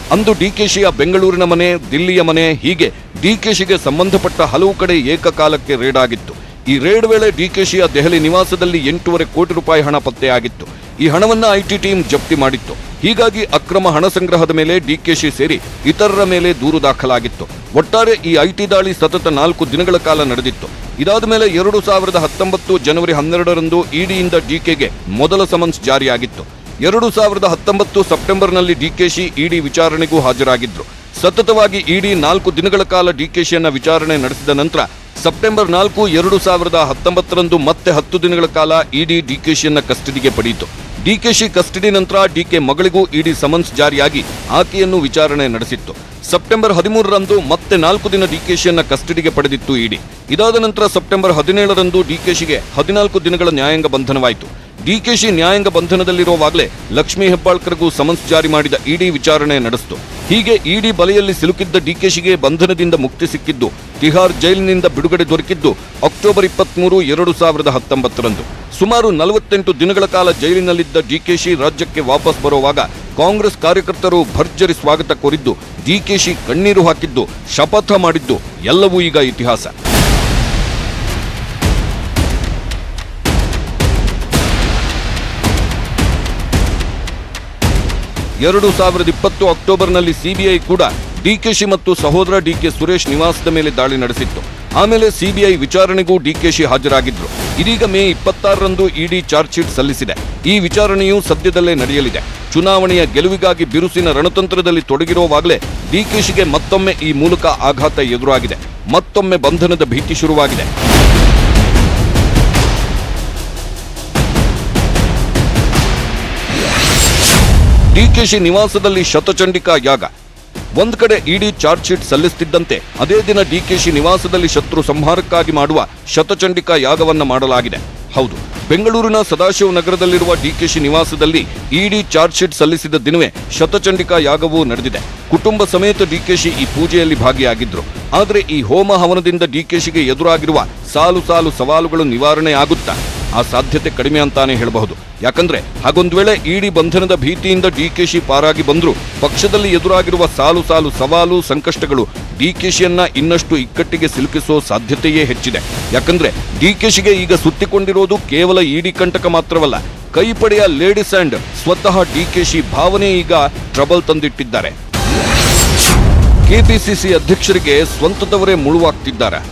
ಅಂದು ಡಿಕೆಶಿಯ ಬೆಂಗಳೂರಿನ ಮನೆ ದಿಲ್ಲಿಯ ಮನೆ ಹೀಗೆ ಡಿಕೆಶಿಗೆ ಸಂಬಂಧಪಟ್ಟ ಹಲವು ಕಡೆ ಏಕಕಾಲಕ್ಕೆ ರೇಡ್ ಆಗಿತ್ತು ಈ ರೇಡ್ ವೇಳೆ ಡಿಕೆಶಿಯ ದೆಹಲಿ ನಿವಾಸದಲ್ಲಿ ಎಂಟೂವರೆ ಕೋಟಿ ರೂಪಾಯಿ ಹಣ ಪತ್ತೆಯಾಗಿತ್ತು ಈ ಹಣವನ್ನ ಐಟಿ ಟೀಮ್ ಜಪ್ತಿ ಮಾಡಿತ್ತು ಹೀಗಾಗಿ ಅಕ್ರಮ ಹಣ ಸಂಗ್ರಹದ ಮೇಲೆ ಡಿಕೆಶಿ ಸೇರಿ ಇತರರ ಮೇಲೆ ದೂರು ದಾಖಲಾಗಿತ್ತು ಒಟ್ಟಾರೆ ಈ ಐಟಿ ದಾಳಿ ಸತತ ನಾಲ್ಕು ದಿನಗಳ ಕಾಲ ನಡೆದಿತ್ತು ಇದಾದ ಮೇಲೆ ಎರಡು ಸಾವಿರದ ಹತ್ತೊಂಬತ್ತು ಜನವರಿ ಹನ್ನೆರಡರಂದು ಇಡಿಯಿಂದ ಡಿಕೆಗೆ ಮೊದಲ ಸಮನ್ಸ್ ಜಾರಿಯಾಗಿತ್ತು ಎರಡು ಸಾವಿರದ ಹತ್ತೊಂಬತ್ತು ಸೆಪ್ಟೆಂಬರ್ನಲ್ಲಿ ಡಿಕೆಶಿ ಇಡಿ ವಿಚಾರಣೆಗೂ ಹಾಜರಾಗಿದ್ರು ಸತತವಾಗಿ ಇಡಿ ನಾಲ್ಕು ದಿನಗಳ ಕಾಲ ಡಿಕೆಶಿಯನ್ನ ವಿಚಾರಣೆ ನಡೆಸಿದ ನಂತರ ಸೆಪ್ಟೆಂಬರ್ ನಾಲ್ಕು ಎರಡು ಸಾವಿರದ ಹತ್ತೊಂಬತ್ತರಂದು ಮತ್ತೆ ಹತ್ತು ದಿನಗಳ ಕಾಲ ಇಡಿ ಡಿಕೆಶಿಯನ್ನ ಕಸ್ಟಡಿಗೆ ಪಡೆಯಿತು ಡಿಕೆಶಿ ಕಸ್ಟಡಿ ನಂತರ ಡಿಕೆ ಮಗಳಿಗೂ ಇಡಿ ಸಮನ್ಸ್ ಜಾರಿಯಾಗಿ ಆಕೆಯನ್ನು ವಿಚಾರಣೆ ನಡೆಸಿತ್ತು ಸೆಪ್ಟೆಂಬರ್ ಹದಿಮೂರರಂದು ಮತ್ತೆ ನಾಲ್ಕು ದಿನ ಡಿಕೆಶಿಯನ್ನ ಕಸ್ಟಡಿಗೆ ಪಡೆದಿತ್ತು ಇಡಿ ಇದಾದ ನಂತರ ಸೆಪ್ಟೆಂಬರ್ ಹದಿನೇಳರಂದು ಡಿಕೆಶಿಗೆ ಹದಿನಾಲ್ಕು ದಿನಗಳ ನ್ಯಾಯಾಂಗ ಬಂಧನವಾಯಿತು ಡಿಕೆಶಿ ನ್ಯಾಯಾಂಗ ಬಂಧನದಲ್ಲಿರುವಾಗಲೇ ಲಕ್ಷ್ಮೀ ಹೆಬ್ಬಾಳ್ಕರ್ಗೂ ಸಮನ್ಸ್ ಜಾರಿ ಮಾಡಿದ ಇಡಿ ವಿಚಾರಣೆ ನಡೆಸಿತು ಹೀಗೆ ಇಡಿ ಬಲೆಯಲ್ಲಿ ಸಿಲುಕಿದ್ದ ಡಿಕೆಶಿಗೆ ಬಂಧನದಿಂದ ಮುಕ್ತಿ ಸಿಕ್ಕಿದ್ದು ತಿಹಾರ್ ಜೈಲಿನಿಂದ ಬಿಡುಗಡೆ ದೊರಕಿದ್ದು ಅಕ್ಟೋಬರ್ ಇಪ್ಪತ್ಮೂರು ಎರಡು ಸಾವಿರದ ಹತ್ತೊಂಬತ್ತರಂದು ಸುಮಾರು ನಲವತ್ತೆಂಟು ದಿನಗಳ ಕಾಲ ಜೈಲಿನಲ್ಲಿದ್ದ ಡಿಕೆಶಿ ರಾಜ್ಯಕ್ಕೆ ವಾಪಸ್ ಬರುವಾಗ ಕಾಂಗ್ರೆಸ್ ಕಾರ್ಯಕರ್ತರು ಭರ್ಜರಿ ಸ್ವಾಗತ ಕೋರಿದ್ದು ಡಿಕೆಶಿ ಕಣ್ಣೀರು ಹಾಕಿದ್ದು ಶಪಥ ಮಾಡಿದ್ದು ಎಲ್ಲವೂ ಈಗ ಇತಿಹಾಸ ಎರಡು ಸಾವಿರದ ಇಪ್ಪತ್ತು ಅಕ್ಟೋಬರ್ನಲ್ಲಿ ಸಿಬಿಐ ಕೂಡ ಡಿಕೆಶಿ ಮತ್ತು ಸಹೋದರ ಡಿಕೆ ಸುರೇಶ್ ನಿವಾಸದ ಮೇಲೆ ದಾಳಿ ನಡೆಸಿತ್ತು ಆಮೇಲೆ ಸಿಬಿಐ ವಿಚಾರಣೆಗೂ ಡಿಕೆಶಿ ಹಾಜರಾಗಿದ್ರು ಇದೀಗ ಮೇ ಇಪ್ಪತ್ತಾರರಂದು ಇಡಿ ಚಾರ್ಜ್ ಶೀಟ್ ಸಲ್ಲಿಸಿದೆ ಈ ವಿಚಾರಣೆಯು ಸದ್ಯದಲ್ಲೇ ನಡೆಯಲಿದೆ ಚುನಾವಣೆಯ ಗೆಲುವಿಗಾಗಿ ಬಿರುಸಿನ ರಣತಂತ್ರದಲ್ಲಿ ತೊಡಗಿರುವಾಗಲೇ ಡಿಕೆಶಿಗೆ ಮತ್ತೊಮ್ಮೆ ಈ ಮೂಲಕ ಆಘಾತ ಎದುರಾಗಿದೆ ಮತ್ತೊಮ್ಮೆ ಬಂಧನದ ಭೀತಿ ಶುರುವಾಗಿದೆ ಡಿಕೆಶಿ ನಿವಾಸದಲ್ಲಿ ಶತಚಂಡಿಕಾ ಯಾಗ ಒಂದ್ ಕಡೆ ಇಡಿ ಚಾರ್ಜ್ ಶೀಟ್ ಸಲ್ಲಿಸುತ್ತಿದ್ದಂತೆ ಅದೇ ದಿನ ಡಿಕೆಶಿ ನಿವಾಸದಲ್ಲಿ ಶತ್ರು ಸಂಹಾರಕ್ಕಾಗಿ ಮಾಡುವ ಶತಚಂಡಿಕಾ ಯಾಗವನ್ನ ಮಾಡಲಾಗಿದೆ ಹೌದು ಬೆಂಗಳೂರಿನ ಸದಾಶಿವ ನಗರದಲ್ಲಿರುವ ಡಿಕೆಶಿ ನಿವಾಸದಲ್ಲಿ ಇಡಿ ಚಾರ್ಜ್ ಶೀಟ್ ಸಲ್ಲಿಸಿದ ದಿನವೇ ಶತಚಂಡಿಕಾ ಯಾಗವೂ ನಡೆದಿದೆ ಕುಟುಂಬ ಸಮೇತ ಡಿಕೆಶಿ ಈ ಪೂಜೆಯಲ್ಲಿ ಭಾಗಿಯಾಗಿದ್ರು ಆದರೆ ಈ ಹೋಮ ಹವನದಿಂದ ಡಿಕೆಶಿಗೆ ಎದುರಾಗಿರುವ ಸಾಲು ಸಾಲು ಸವಾಲುಗಳು ನಿವಾರಣೆ ಆಗುತ್ತಾ ಆ ಸಾಧ್ಯತೆ ಕಡಿಮೆ ಅಂತಾನೆ ಹೇಳಬಹುದು ಯಾಕಂದ್ರೆ ಹಾಗೊಂದು ವೇಳೆ ಇಡಿ ಬಂಧನದ ಭೀತಿಯಿಂದ ಡಿಕೆಶಿ ಪಾರಾಗಿ ಬಂದ್ರು ಪಕ್ಷದಲ್ಲಿ ಎದುರಾಗಿರುವ ಸಾಲು ಸಾಲು ಸವಾಲು ಸಂಕಷ್ಟಗಳು ಡಿಕೆಶಿಯನ್ನ ಇನ್ನಷ್ಟು ಇಕ್ಕಟ್ಟಿಗೆ ಸಿಲುಕಿಸೋ ಸಾಧ್ಯತೆಯೇ ಹೆಚ್ಚಿದೆ ಯಾಕಂದ್ರೆ ಡಿಕೆಶಿಗೆ ಈಗ ಸುತ್ತಿಕೊಂಡಿರೋದು ಕೇವಲ ಇಡಿ ಕಂಟಕ ಮಾತ್ರವಲ್ಲ ಕೈಪಡೆಯ ಲೇಡೀಸ್ ಅಂಡ್ ಸ್ವತಃ ಡಿಕೆಶಿ ಭಾವನೆ ಈಗ ಟ್ರಬಲ್ ತಂದಿಟ್ಟಿದ್ದಾರೆ ಕೆಪಿಸಿಸಿ ಅಧ್ಯಕ್ಷರಿಗೆ ಸ್ವಂತದವರೇ ಮುಳುವಾಗ್ತಿದ್ದಾರೆ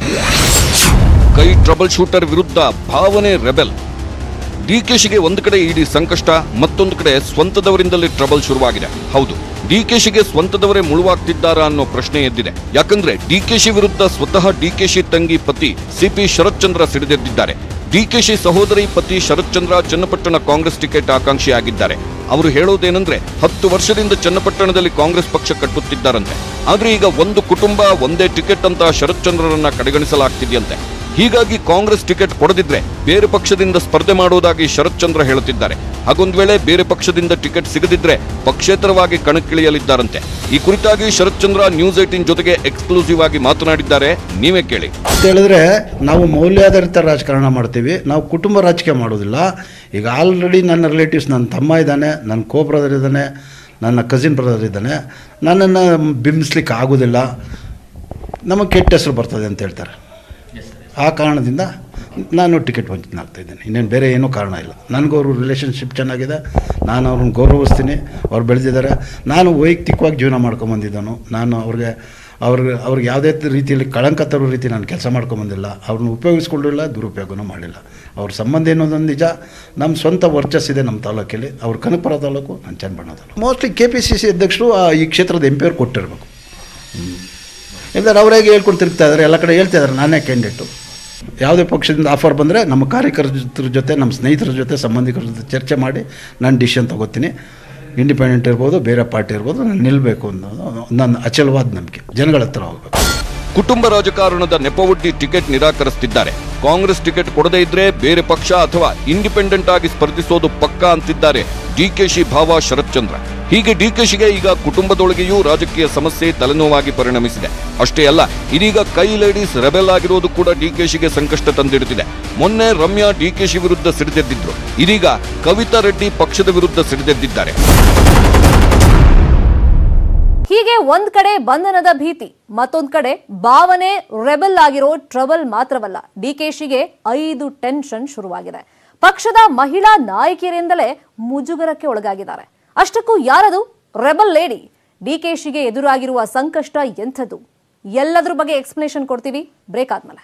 ಕೈ ಟ್ರಬಲ್ ಶೂಟರ್ ವಿರುದ್ಧ ಭಾವನೆ ರೆಬೆಲ್ ಡಿಕೆಶಿಗೆ ಒಂದು ಕಡೆ ಇಡೀ ಸಂಕಷ್ಟ ಮತ್ತೊಂದು ಕಡೆ ಸ್ವಂತದವರಿಂದಲೇ ಟ್ರಬಲ್ ಶುರುವಾಗಿದೆ ಹೌದು ಡಿಕೆಶಿಗೆ ಸ್ವಂತದವರೇ ಮುಳುವಾಗ್ತಿದ್ದಾರಾ ಅನ್ನೋ ಪ್ರಶ್ನೆ ಎದ್ದಿದೆ ಯಾಕಂದ್ರೆ ಡಿಕೆಶಿ ವಿರುದ್ಧ ಸ್ವತಃ ಡಿಕೆಶಿ ತಂಗಿ ಪತಿ ಸಿಪಿ ಶರತ್ಚಂದ್ರ ಸಿಡಿದೆದ್ದಿದ್ದಾರೆ ಡಿಕೆಶಿ ಸಹೋದರಿ ಪತಿ ಶರತ್ಚಂದ್ರ ಚನ್ನಪಟ್ಟಣ ಕಾಂಗ್ರೆಸ್ ಟಿಕೆಟ್ ಆಕಾಂಕ್ಷಿಯಾಗಿದ್ದಾರೆ ಅವರು ಹೇಳೋದೇನೆಂದ್ರೆ ಹತ್ತು ವರ್ಷದಿಂದ ಚನ್ನಪಟ್ಟಣದಲ್ಲಿ ಕಾಂಗ್ರೆಸ್ ಪಕ್ಷ ಕಟ್ಟುತ್ತಿದ್ದಾರಂತೆ ಆದ್ರೆ ಈಗ ಒಂದು ಕುಟುಂಬ ಒಂದೇ ಟಿಕೆಟ್ ಅಂತ ಶರತ್ಚಂದ್ರರನ್ನ ಕಡೆಗಣಿಸಲಾಗ್ತಿದೆಯಂತೆ ಹೀಗಾಗಿ ಕಾಂಗ್ರೆಸ್ ಟಿಕೆಟ್ ಕೊಡದಿದ್ರೆ ಬೇರೆ ಪಕ್ಷದಿಂದ ಸ್ಪರ್ಧೆ ಮಾಡುವುದಾಗಿ ಶರತ್ಚಂದ್ರ ಹೇಳುತ್ತಿದ್ದಾರೆ ಹಾಗೊಂದ್ ವೇಳೆ ಬೇರೆ ಪಕ್ಷದಿಂದ ಟಿಕೆಟ್ ಸಿಗದಿದ್ರೆ ಪಕ್ಷೇತರವಾಗಿ ಕಣಕ್ಕಿಳಿಯಲಿದ್ದಾರಂತೆ ಈ ಕುರಿತಾಗಿ ಶರತ್ಚಂದ್ರ ನ್ಯೂಸ್ ಏಟಿನ್ ಜೊತೆಗೆ ಎಕ್ಸ್ಕ್ಲೂಸಿವ್ ಆಗಿ ಮಾತನಾಡಿದ್ದಾರೆ ನೀವೇ ಕೇಳಿ ಅಂತ ಹೇಳಿದ್ರೆ ನಾವು ಮೌಲ್ಯಾಧಾರಿತ ರಾಜಕಾರಣ ಮಾಡ್ತೀವಿ ನಾವು ಕುಟುಂಬ ರಾಜಕೀಯ ಮಾಡೋದಿಲ್ಲ ಈಗ ಆಲ್ರೆಡಿ ನನ್ನ ರಿಲೇಟಿವ್ಸ್ ನನ್ನ ತಮ್ಮ ಇದ್ದಾನೆ ನನ್ನ ಕೋ ಬ್ರದರ್ ಇದ್ದಾನೆ ನನ್ನ ಕಸಿನ್ ಬ್ರದರ್ ಇದ್ದಾನೆ ನನ್ನನ್ನು ಬಿಂಬಿಸ್ಲಿಕ್ಕೆ ಆಗೋದಿಲ್ಲ ನಮಗೆ ಕೆಟ್ಟ ಹೆಸರು ಬರ್ತದೆ ಅಂತ ಹೇಳ್ತಾರೆ ಆ ಕಾರಣದಿಂದ ನಾನು ಟಿಕೆಟ್ ವಂಚಿತನಾಗ್ತಾ ಇದ್ದೇನೆ ಇನ್ನೇನು ಬೇರೆ ಏನೂ ಕಾರಣ ಇಲ್ಲ ನನಗೂ ಅವರು ರಿಲೇಷನ್ಶಿಪ್ ಚೆನ್ನಾಗಿದೆ ನಾನು ಅವ್ರನ್ನ ಗೌರವಿಸ್ತೀನಿ ಅವ್ರು ಬೆಳೆದಿದ್ದಾರೆ ನಾನು ವೈಯಕ್ತಿಕವಾಗಿ ಜೀವನ ಮಾಡ್ಕೊಂಬಂದಿದ್ದನು ನಾನು ಅವ್ರಿಗೆ ಅವ್ರಿಗೆ ಅವ್ರಿಗೆ ಯಾವುದೇ ರೀತಿಯಲ್ಲಿ ಕಳಂಕ ತರೋ ರೀತಿ ನಾನು ಕೆಲಸ ಮಾಡ್ಕೊಂಬಂದಿಲ್ಲ ಅವ್ರನ್ನ ಉಪಯೋಗಿಸ್ಕೊಂಡಿಲ್ಲ ದುರುಪಯೋಗನೂ ಮಾಡಿಲ್ಲ ಅವ್ರ ಸಂಬಂಧ ಏನೋದೊಂದು ನಿಜ ನಮ್ಮ ಸ್ವಂತ ವರ್ಚಸ್ಸಿದೆ ನಮ್ಮ ತಾಲೂಕಲ್ಲಿ ಅವ್ರ ಕನಕಪುರ ತಾಲೂಕು ನಾನು ಚನ್ನಬಣ್ಣ taluk mostly K P C C ಅಧ್ಯಕ್ಷರು ಆ ಈ ಕ್ಷೇತ್ರದ ಎಂ ಪಿ ಅವ್ರು ಕೊಟ್ಟಿರಬೇಕು ಇಲ್ದಾರೆ ಅವರಾಗೆ ಹೇಳ್ಕೊಂಡು ತಿರುಗ್ತಾ ಇದ್ದಾರೆ ಎಲ್ಲ ಕಡೆ ಹೇಳ್ತಾ ಇದ್ದಾರೆ ನಾನೇ ಕ್ಯಾಂಡಿಡೇಟು ಯಾವುದೇ ಪಕ್ಷದಿಂದ ಆಫರ್ ಬಂದರೆ ನಮ್ಮ ಕಾರ್ಯಕರ್ತರ ಜೊತೆ ನಮ್ಮ ಸ್ನೇಹಿತರ ಜೊತೆ ಸಂಬಂಧಿಕರ ಜೊತೆ ಚರ್ಚೆ ಮಾಡಿ ನಾನು ಡಿಸಿಷನ್ ತಗೋತೀನಿ ಇಂಡಿಪೆಂಡೆಂಟ್ ಇರ್ಬೋದು ಬೇರೆ ಪಾರ್ಟಿ ಇರ್ಬೋದು ನಾನು ನಿಲ್ಲಬೇಕು ಅನ್ನೋದು ನನ್ನ ಅಚಲವಾದ ನಂಬಿಕೆ ಜನಗಳ ಹತ್ರ ಹೋಗಬೇಕು ಕುಟುಂಬ ರಾಜಕಾರಣದ ನೆಪವೊಡ್ಡಿ ಟಿಕೆಟ್ ನಿರಾಕರಿಸುತ್ತಿದ್ದಾರೆ ಕಾಂಗ್ರೆಸ್ ಟಿಕೆಟ್ ಕೊಡದೇ ಇದ್ರೆ ಬೇರೆ ಪಕ್ಷ ಅಥವಾ ಇಂಡಿಪೆಂಡೆಂಟ್ ಆಗಿ ಸ್ಪರ್ಧಿಸೋದು ಪಕ್ಕಾ ಅಂತಿದ್ದಾರೆ ಡಿಕೆಶಿ ಭಾವ ಶರತ್ಚಂದ್ರ ಹೀಗೆ ಡಿಕೆಶಿಗೆ ಈಗ ಕುಟುಂಬದೊಳಗೆಯೂ ರಾಜಕೀಯ ಸಮಸ್ಯೆ ತಲೆನೋವಾಗಿ ಪರಿಣಮಿಸಿದೆ ಅಷ್ಟೇ ಅಲ್ಲ ಇದೀಗ ಕೈ ಲೇಡೀಸ್ ರೆಬೆಲ್ ಆಗಿರೋದು ಕೂಡ ಡಿಕೆಶಿಗೆ ಸಂಕಷ್ಟ ತಂದಿಡುತ್ತಿದೆ ಮೊನ್ನೆ ರಮ್ಯಾ ಡಿಕೆಶಿ ವಿರುದ್ಧ ಸಿಡಿದೆದ್ದಿದ್ರು ಇದೀಗ ಕವಿತಾ ರೆಡ್ಡಿ ಪಕ್ಷದ ವಿರುದ್ಧ ಸಿಡಿದೆದ್ದಿದ್ದಾರೆ ಹೀಗೆ ಒಂದ್ ಕಡೆ ಬಂಧನದ ಭೀತಿ ಮತ್ತೊಂದ್ ಕಡೆ ಭಾವನೆ ರೆಬಲ್ ಆಗಿರೋ ಟ್ರಬಲ್ ಮಾತ್ರವಲ್ಲ ಡಿಕೆಶಿಗೆ ಐದು ಟೆನ್ಷನ್ ಶುರುವಾಗಿದೆ ಪಕ್ಷದ ಮಹಿಳಾ ನಾಯಕಿಯರಿಂದಲೇ ಮುಜುಗರಕ್ಕೆ ಒಳಗಾಗಿದ್ದಾರೆ ಅಷ್ಟಕ್ಕೂ ಯಾರದು ರೆಬಲ್ ಲೇಡಿ ಡಿಕೆಶಿಗೆ ಎದುರಾಗಿರುವ ಸಂಕಷ್ಟ ಎಂಥದ್ದು ಎಲ್ಲದ್ರ ಬಗ್ಗೆ ಎಕ್ಸ್ಪ್ಲನೇಷನ್ ಕೊಡ್ತೀವಿ ಬ್ರೇಕ್ ಆದ್ಮೇಲೆ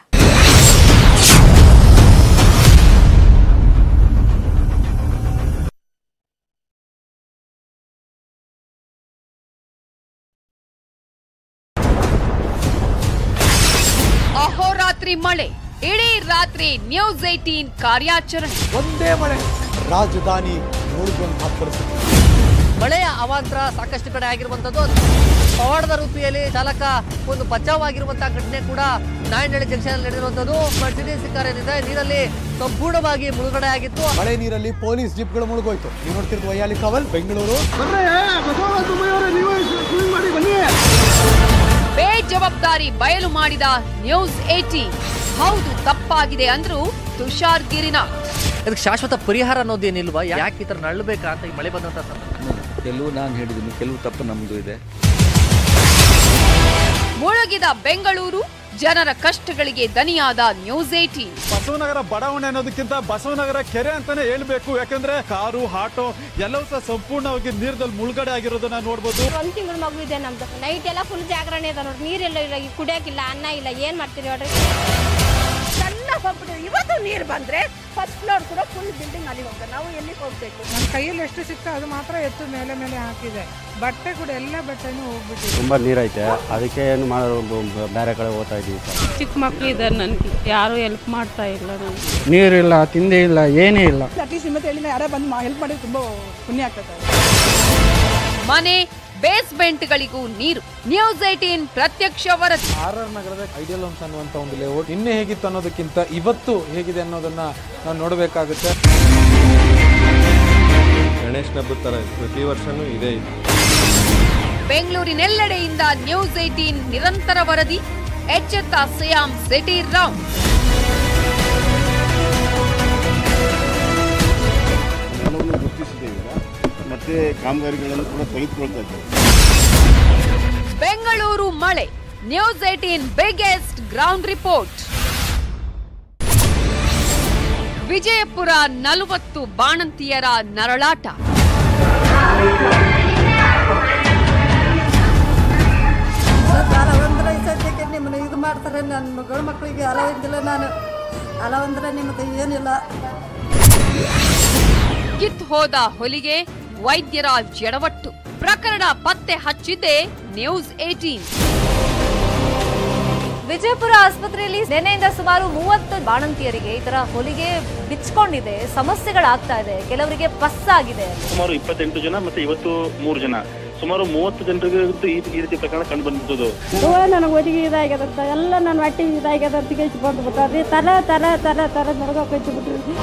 ಅಹೋರಾತ್ರಿ ಮಳೆ ಇಡೀ ರಾತ್ರಿ ನ್ಯೂಸ್ ಏಟೀನ್ ಕಾರ್ಯಾಚರಣೆ ಒಂದೇ ಮಳೆ ರಾಜಧಾನಿ ಮುಳುಗುವಂತಹ ಪರಿಸ್ಥಿತಿ ಮಳೆಯ ಅವಾಂತರ ಸಾಕಷ್ಟು ಕಡೆ ಆಗಿರುವಂತದ್ದು ಪವಾಡದ ರೂಪಿಯಲ್ಲಿ ಚಾಲಕ ಒಂದು ಬಚಾವಾಗಿರುವಂತಹ ಘಟನೆ ಕೂಡ ನಾಯನಹಳ್ಳಿ ಜಂಕ್ಷನ್ ನಡೆದಿರುವಂತದ್ದು ಮರ್ಸಿಡೀಸ್ ಕಾರಿನಿಂದ ನೀರಲ್ಲಿ ಸಂಪೂರ್ಣವಾಗಿ ಮುಳುಗಡೆ ಆಗಿತ್ತು ಮಳೆ ನೀರಲ್ಲಿ ಪೊಲೀಸ್ ಜೀಪ್ಗಳು ಮುಳುಗೋಯ್ತು ನೀವು ನೋಡ್ತಿರೋದು ವೈಯಾಲಿ ಕಾವಲ್ ಬೆಂಗಳೂರು ಬೇಜವಾಬ್ದಾರಿ ಬಯಲು ಮಾಡಿದ ನ್ಯೂಸ್ ಏಟೀನ್ ಹೌದು ತಪ್ಪಾಗಿದೆ ಅಂದ್ರು ತುಷಾರ್ ಗಿರಿನಾಥ್ ಇದಕ್ಕೆ ಶಾಶ್ವತ ಪರಿಹಾರ ಅನ್ನೋದೇನಿಲ್ವಾ ಯಾಕೆ ಈ ತರ ನಳ್ಳಬೇಕಾ ಅಂತ ಈ ಮಳೆ ಬಂದಂತ ಸಂದರ್ಭ ಕೆಲವು ನಾನು ಹೇಳಿದ್ದೀನಿ ಕೆಲವು ತಪ್ಪು ನಮ್ಮದು ಇದೆ ಮುಳುಗಿದ ಬೆಂಗಳೂರು ಜನರ ಕಷ್ಟಗಳಿಗೆ ದನಿಯಾದ ನ್ಯೂಸ್ ಏಟೀನ್ ಬಸವನಗರ ಬಡಾವಣೆ ಅನ್ನೋದಕ್ಕಿಂತ ಬಸವನಗರ ಕೆರೆ ಅಂತಾನೆ ಹೇಳ್ಬೇಕು ಯಾಕಂದ್ರೆ ಕಾರು ಆಟೋ ಎಲ್ಲವೂ ಸಹ ಸಂಪೂರ್ಣವಾಗಿ ನೀರದಲ್ಲಿ ಮುಳುಗಡೆ ಆಗಿರೋದನ್ನ ನೋಡ್ಬೋದು ಒಂದ್ ತಿಂಗಳ ಮಗು ಇದೆ ನಮ್ದು ನೈಟ್ ಎಲ್ಲ ಫುಲ್ ಜಾಗರಣೆ ಇದೆ ನೋಡ್ರಿ ನೀರೆಲ್ಲ ಇಲ್ಲ ಈಗ ಕುಡಿಯಕ್ಕಿಲ್ಲ ಅನ್ನ ಇಲ್ಲ ಏನ್ ಮಾಡ್ತೀರಿ ನೋಡ್ರಿ ಸಣ್ಣ ಹೋಗ್ಬಿಟ್ಟು ಇವತ್ತು ನೀರು ಬಂದ್ರೆ ಫಸ್ಟ್ ಫ್ಲೋರ್ ಕೂಡ ಫುಲ್ ಬಿಲ್ಡಿಂಗ್ ಅಲ್ಲಿ ಹೋಗ್ತಾರೆ ನಾವು ಎಲ್ಲಿಗೆ ಹೋಗ್ಬೇಕು ನನ್ನ ಕೈಯಲ್ಲಿ ಎಷ್ಟು ಸಿಕ್ತೋ ಅದು ಮಾತ್ರ ಎತ್ತು ಮೇಲೆ ಮೇಲೆ ಹಾಕಿದೆ ಬಟ್ಟೆ ಕೂಡ ಎಲ್ಲ ಬಟ್ಟೆನೂ ಹೋಗ್ಬಿಟ್ಟಿದೆ ತುಂಬ ನೀರೈತೆ ಅದಕ್ಕೆ ಏನು ಮಾಡೋದು ಬೇರೆ ಕಡೆ ಹೋಗ್ತಾ ಇದ್ದೀವಿ ಸರ್ ಚಿಕ್ಕ ಮಕ್ಕಳು ಇದ್ದಾರೆ ನನಗೆ ಯಾರು ಹೆಲ್ಪ್ ಮಾಡ್ತಾ ಇಲ್ಲ ನನಗೆ ನೀರಿಲ್ಲ ತಿಂಡಿ ಇಲ್ಲ ಏನೇ ಇಲ್ಲ ಅಟ್ಲೀಸ್ಟ್ ನಿಮ್ಮ ಹೇಳಿನ ಯಾರೇ ಬಂದು ಹೆಲ್ಪ್ ಮಾಡಿದ್ರೆ ತುಂಬ ಪುಣ್ಯ ಆಗ್ತದೆ ಮನೆ ಬೇಸ್ಮೆಂಟ್ಗಳಿಗೂ ನೀರು ನ್ಯೂಸ್ ಏಟೀನ್ ಪ್ರತ್ಯಕ್ಷ ವರದಿ ಆರ್ ಆರ್ ನಗರದ ಐಡಿಯಲ್ ಹೋಮ್ಸ್ ಅನ್ನುವಂತ ಒಂದು ಲೇಔಟ್ ನಿನ್ನೆ ಹೇಗಿತ್ತು ಅನ್ನೋದಕ್ಕಿಂತ ಇವತ್ತು ಹೇಗಿದೆ ಅನ್ನೋದನ್ನ ನಾವು ನೋಡಬೇಕಾಗುತ್ತೆ ಗಣೇಶನ ಹಬ್ಬದ ಥರ ಪ್ರತಿ ವರ್ಷನೂ ಇದೇ ಇದೆ ಬೆಂಗಳೂರಿನೆಲ್ಲೆಡೆಯಿಂದ ನ್ಯೂಸ್ ಏಟೀನ್ ನಿರಂತರ ವರದಿ ಎಚ್ಚೆತ್ತ ಸಿಯಾಂ ಸಿಟಿ ರೌಂಡ್ ಎಲ್ಲವನ್ನು ಗುರುತಿಸಿದ್ದೇವೆ ಮತ್ತೆ ಕಾಮಗಾರಿಗಳನ್ನು ಕೂಡ ತೆಗೆದುಕೊಳ್ತಾ ಇದ್ದೇವೆ ಬೆಂಗಳೂರು ಮಳೆ news eighteen biggest ground report Vijayapura ನಲವತ್ತು ಬಾಣಂತಿಯರ ನರಳಾಟ ಅಲವಂದ್ರೆ ಸದ್ಯಕ್ಕೆ ನಿಮ್ಮನ್ನ ಇದು ಮಾಡ್ತಾರೆ ನನ್ನ ಮಗಳ ಮಕ್ಕಳಿಗೆ ಅಲವಿದ್ದಿಲ್ಲ ನಾನು ಅಲವಂದ್ರೆ ನಿಮ್ಮದು ಏನಿಲ್ಲ ಕಿತ್ ಹೋದ ಹೊಲಿಗೆ ವೈದ್ಯರ ಜಡವಟ್ಟು ಪ್ರಕರಣ ಪತ್ತೆ ಹಚ್ಚಿದ್ದೆ ನ್ಯೂಸ್ ಏಟೀನ್ ವಿಜಯಪುರ ಆಸ್ಪತ್ರೆಯಲ್ಲಿ ನಿನ್ನೆಯಿಂದ ಸುಮಾರು ಮೂವತ್ತು ಬಾಣಂತಿಯರಿಗೆ ಈ ತರ ಹೊಲಿಗೆ ಬಿಚ್ಕೊಂಡಿದೆ ಸಮಸ್ಯೆಗಳಾಗ್ತಾ ಇದೆ ಕೆಲವರಿಗೆ ಪಸ್ಸಾಗಿದೆ ಸುಮಾರು ಇಪ್ಪತ್ತೆಂಟು ಜನ ಮತ್ತೆ ಇವತ್ತು ಮೂರು ಜನ ಸುಮಾರು ಮೂವತ್ತು ಜನರಿಗೆ ಈ ಈ ರೀತಿ ಪ್ರಕರಣ ಕಂಡು ಬಂದಿದ್ದು ನನಗೆ ಒದಿಗೆ ಇದಾಗ್ಯದಂತ ಎಲ್ಲ ನನ್ನ ಹೊಟ್ಟಿಗೆ ಇದಾಗ್ಯದ ತೆಗೆಸಿ ಬಂದು ಬಿಟ್ಟಾರ್ರಿ ತರ ತರ ತರ ತರ ನರಗ ಕೊಚ್ಚಿ ಬಿಟ್ರಿ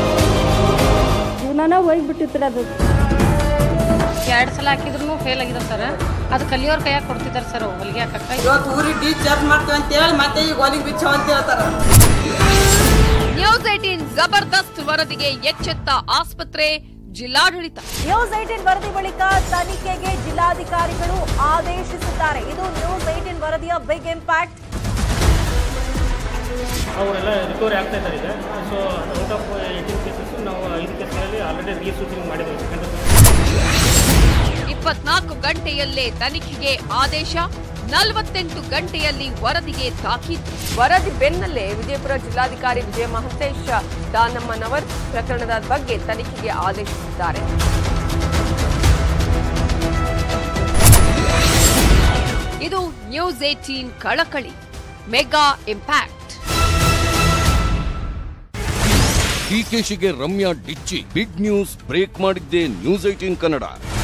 ಜೀವನನ ಹೋಗ್ಬಿಟ್ಟಿತ್ತು ಅದು ಎರಡು ಸಲ ಹಾಕಿದ್ರು ಫೇಲ್ ಆಗಿದೆ ಸರ್ ಅದು ಕಲಿಯೋರ್ ಕೈಯಾಗ ಕೊಡ್ತಿದ್ದಾರೆ ಸರ್ ಹೊಲಿಗೆ ಹಾಕಕ್ಕ ಇವತ್ತು ಊರಿಗೆ ಡಿಸ್ಚಾರ್ಜ್ ಮಾಡ್ತೀವಿ ಅಂತ ಹೇಳಿ ಮತ್ತೆ ಈಗ ಹೊಲಿಗೆ ಬಿಚ್ಚ ಅಂತ ಹೇಳ್ತಾರ ನ್ಯೂಸ್ ಏಟೀನ್ ಜಬರ್ದಸ್ತ್ ವರದಿಗೆ ಎಚ್ಚೆತ್ತ ಆಸ್ಪತ್ರೆ ಜಿಲ್ಲಾಡಳಿತ ನ್ಯೂಸ್ ಏಟೀನ್ ವರದಿ ಬಳಿಕ ತನಿಖೆಗೆ ಜಿಲ್ಲಾಧಿಕಾರಿಗಳು ಆದೇಶಿಸಿದ್ದಾರೆ ಇದು ನ್ಯೂಸ್ ಏಟೀನ್ ವರದಿಯ ಬಿಗ್ ಇಂಪ್ಯಾಕ್ಟ್ ಅವರೆಲ್ಲ ರಿಕವರಿ ಆಗ್ತಾ ಇದ್ದಾರೆ ಈಗ so out of eighteen cases ನಾವು ಐದು ಕೇಸ್ಗಳಲ್ಲಿ ಆಲ್ರೆಡಿ ರೀಸೂಚಿಂಗ್ ಮಾಡಿದ್ದೇವೆ ಇಪ್ಪತ್ನಾಲ್ಕು ಗಂಟೆಯಲ್ಲೇ ತನಿಖೆಗೆ ಆದೇಶ ನಲವತ್ತೆಂಟು ಗಂಟೆಯಲ್ಲಿ ವರದಿಗೆ ತಾಕೀತು ವರದಿ ಬೆನ್ನಲ್ಲೇ ವಿಜಯಪುರ ಜಿಲ್ಲಾಧಿಕಾರಿ ವಿಜಯ ಮಹಂತೇಶ್ ದಾನಮ್ಮನವರ್ ಪ್ರಕರಣದ ಬಗ್ಗೆ ತನಿಖೆಗೆ ಆದೇಶಿಸಿದ್ದಾರೆ ಇದು ನ್ಯೂಸ್ ಏಟೀನ್ ಕಳಕಳಿ ಮೆಗಾ ಇಂಪ್ಯಾಕ್ಟ್ ಡಿಕೆಶಿಗೆ ರಮ್ಯಾ ಡಿಚ್ಚಿ ಬಿಗ್ ನ್ಯೂಸ್ ಬ್ರೇಕ್ ಮಾಡಿದ್ದೆ ನ್ಯೂಸ್ ಏಟೀನ್ ಕನ್ನಡ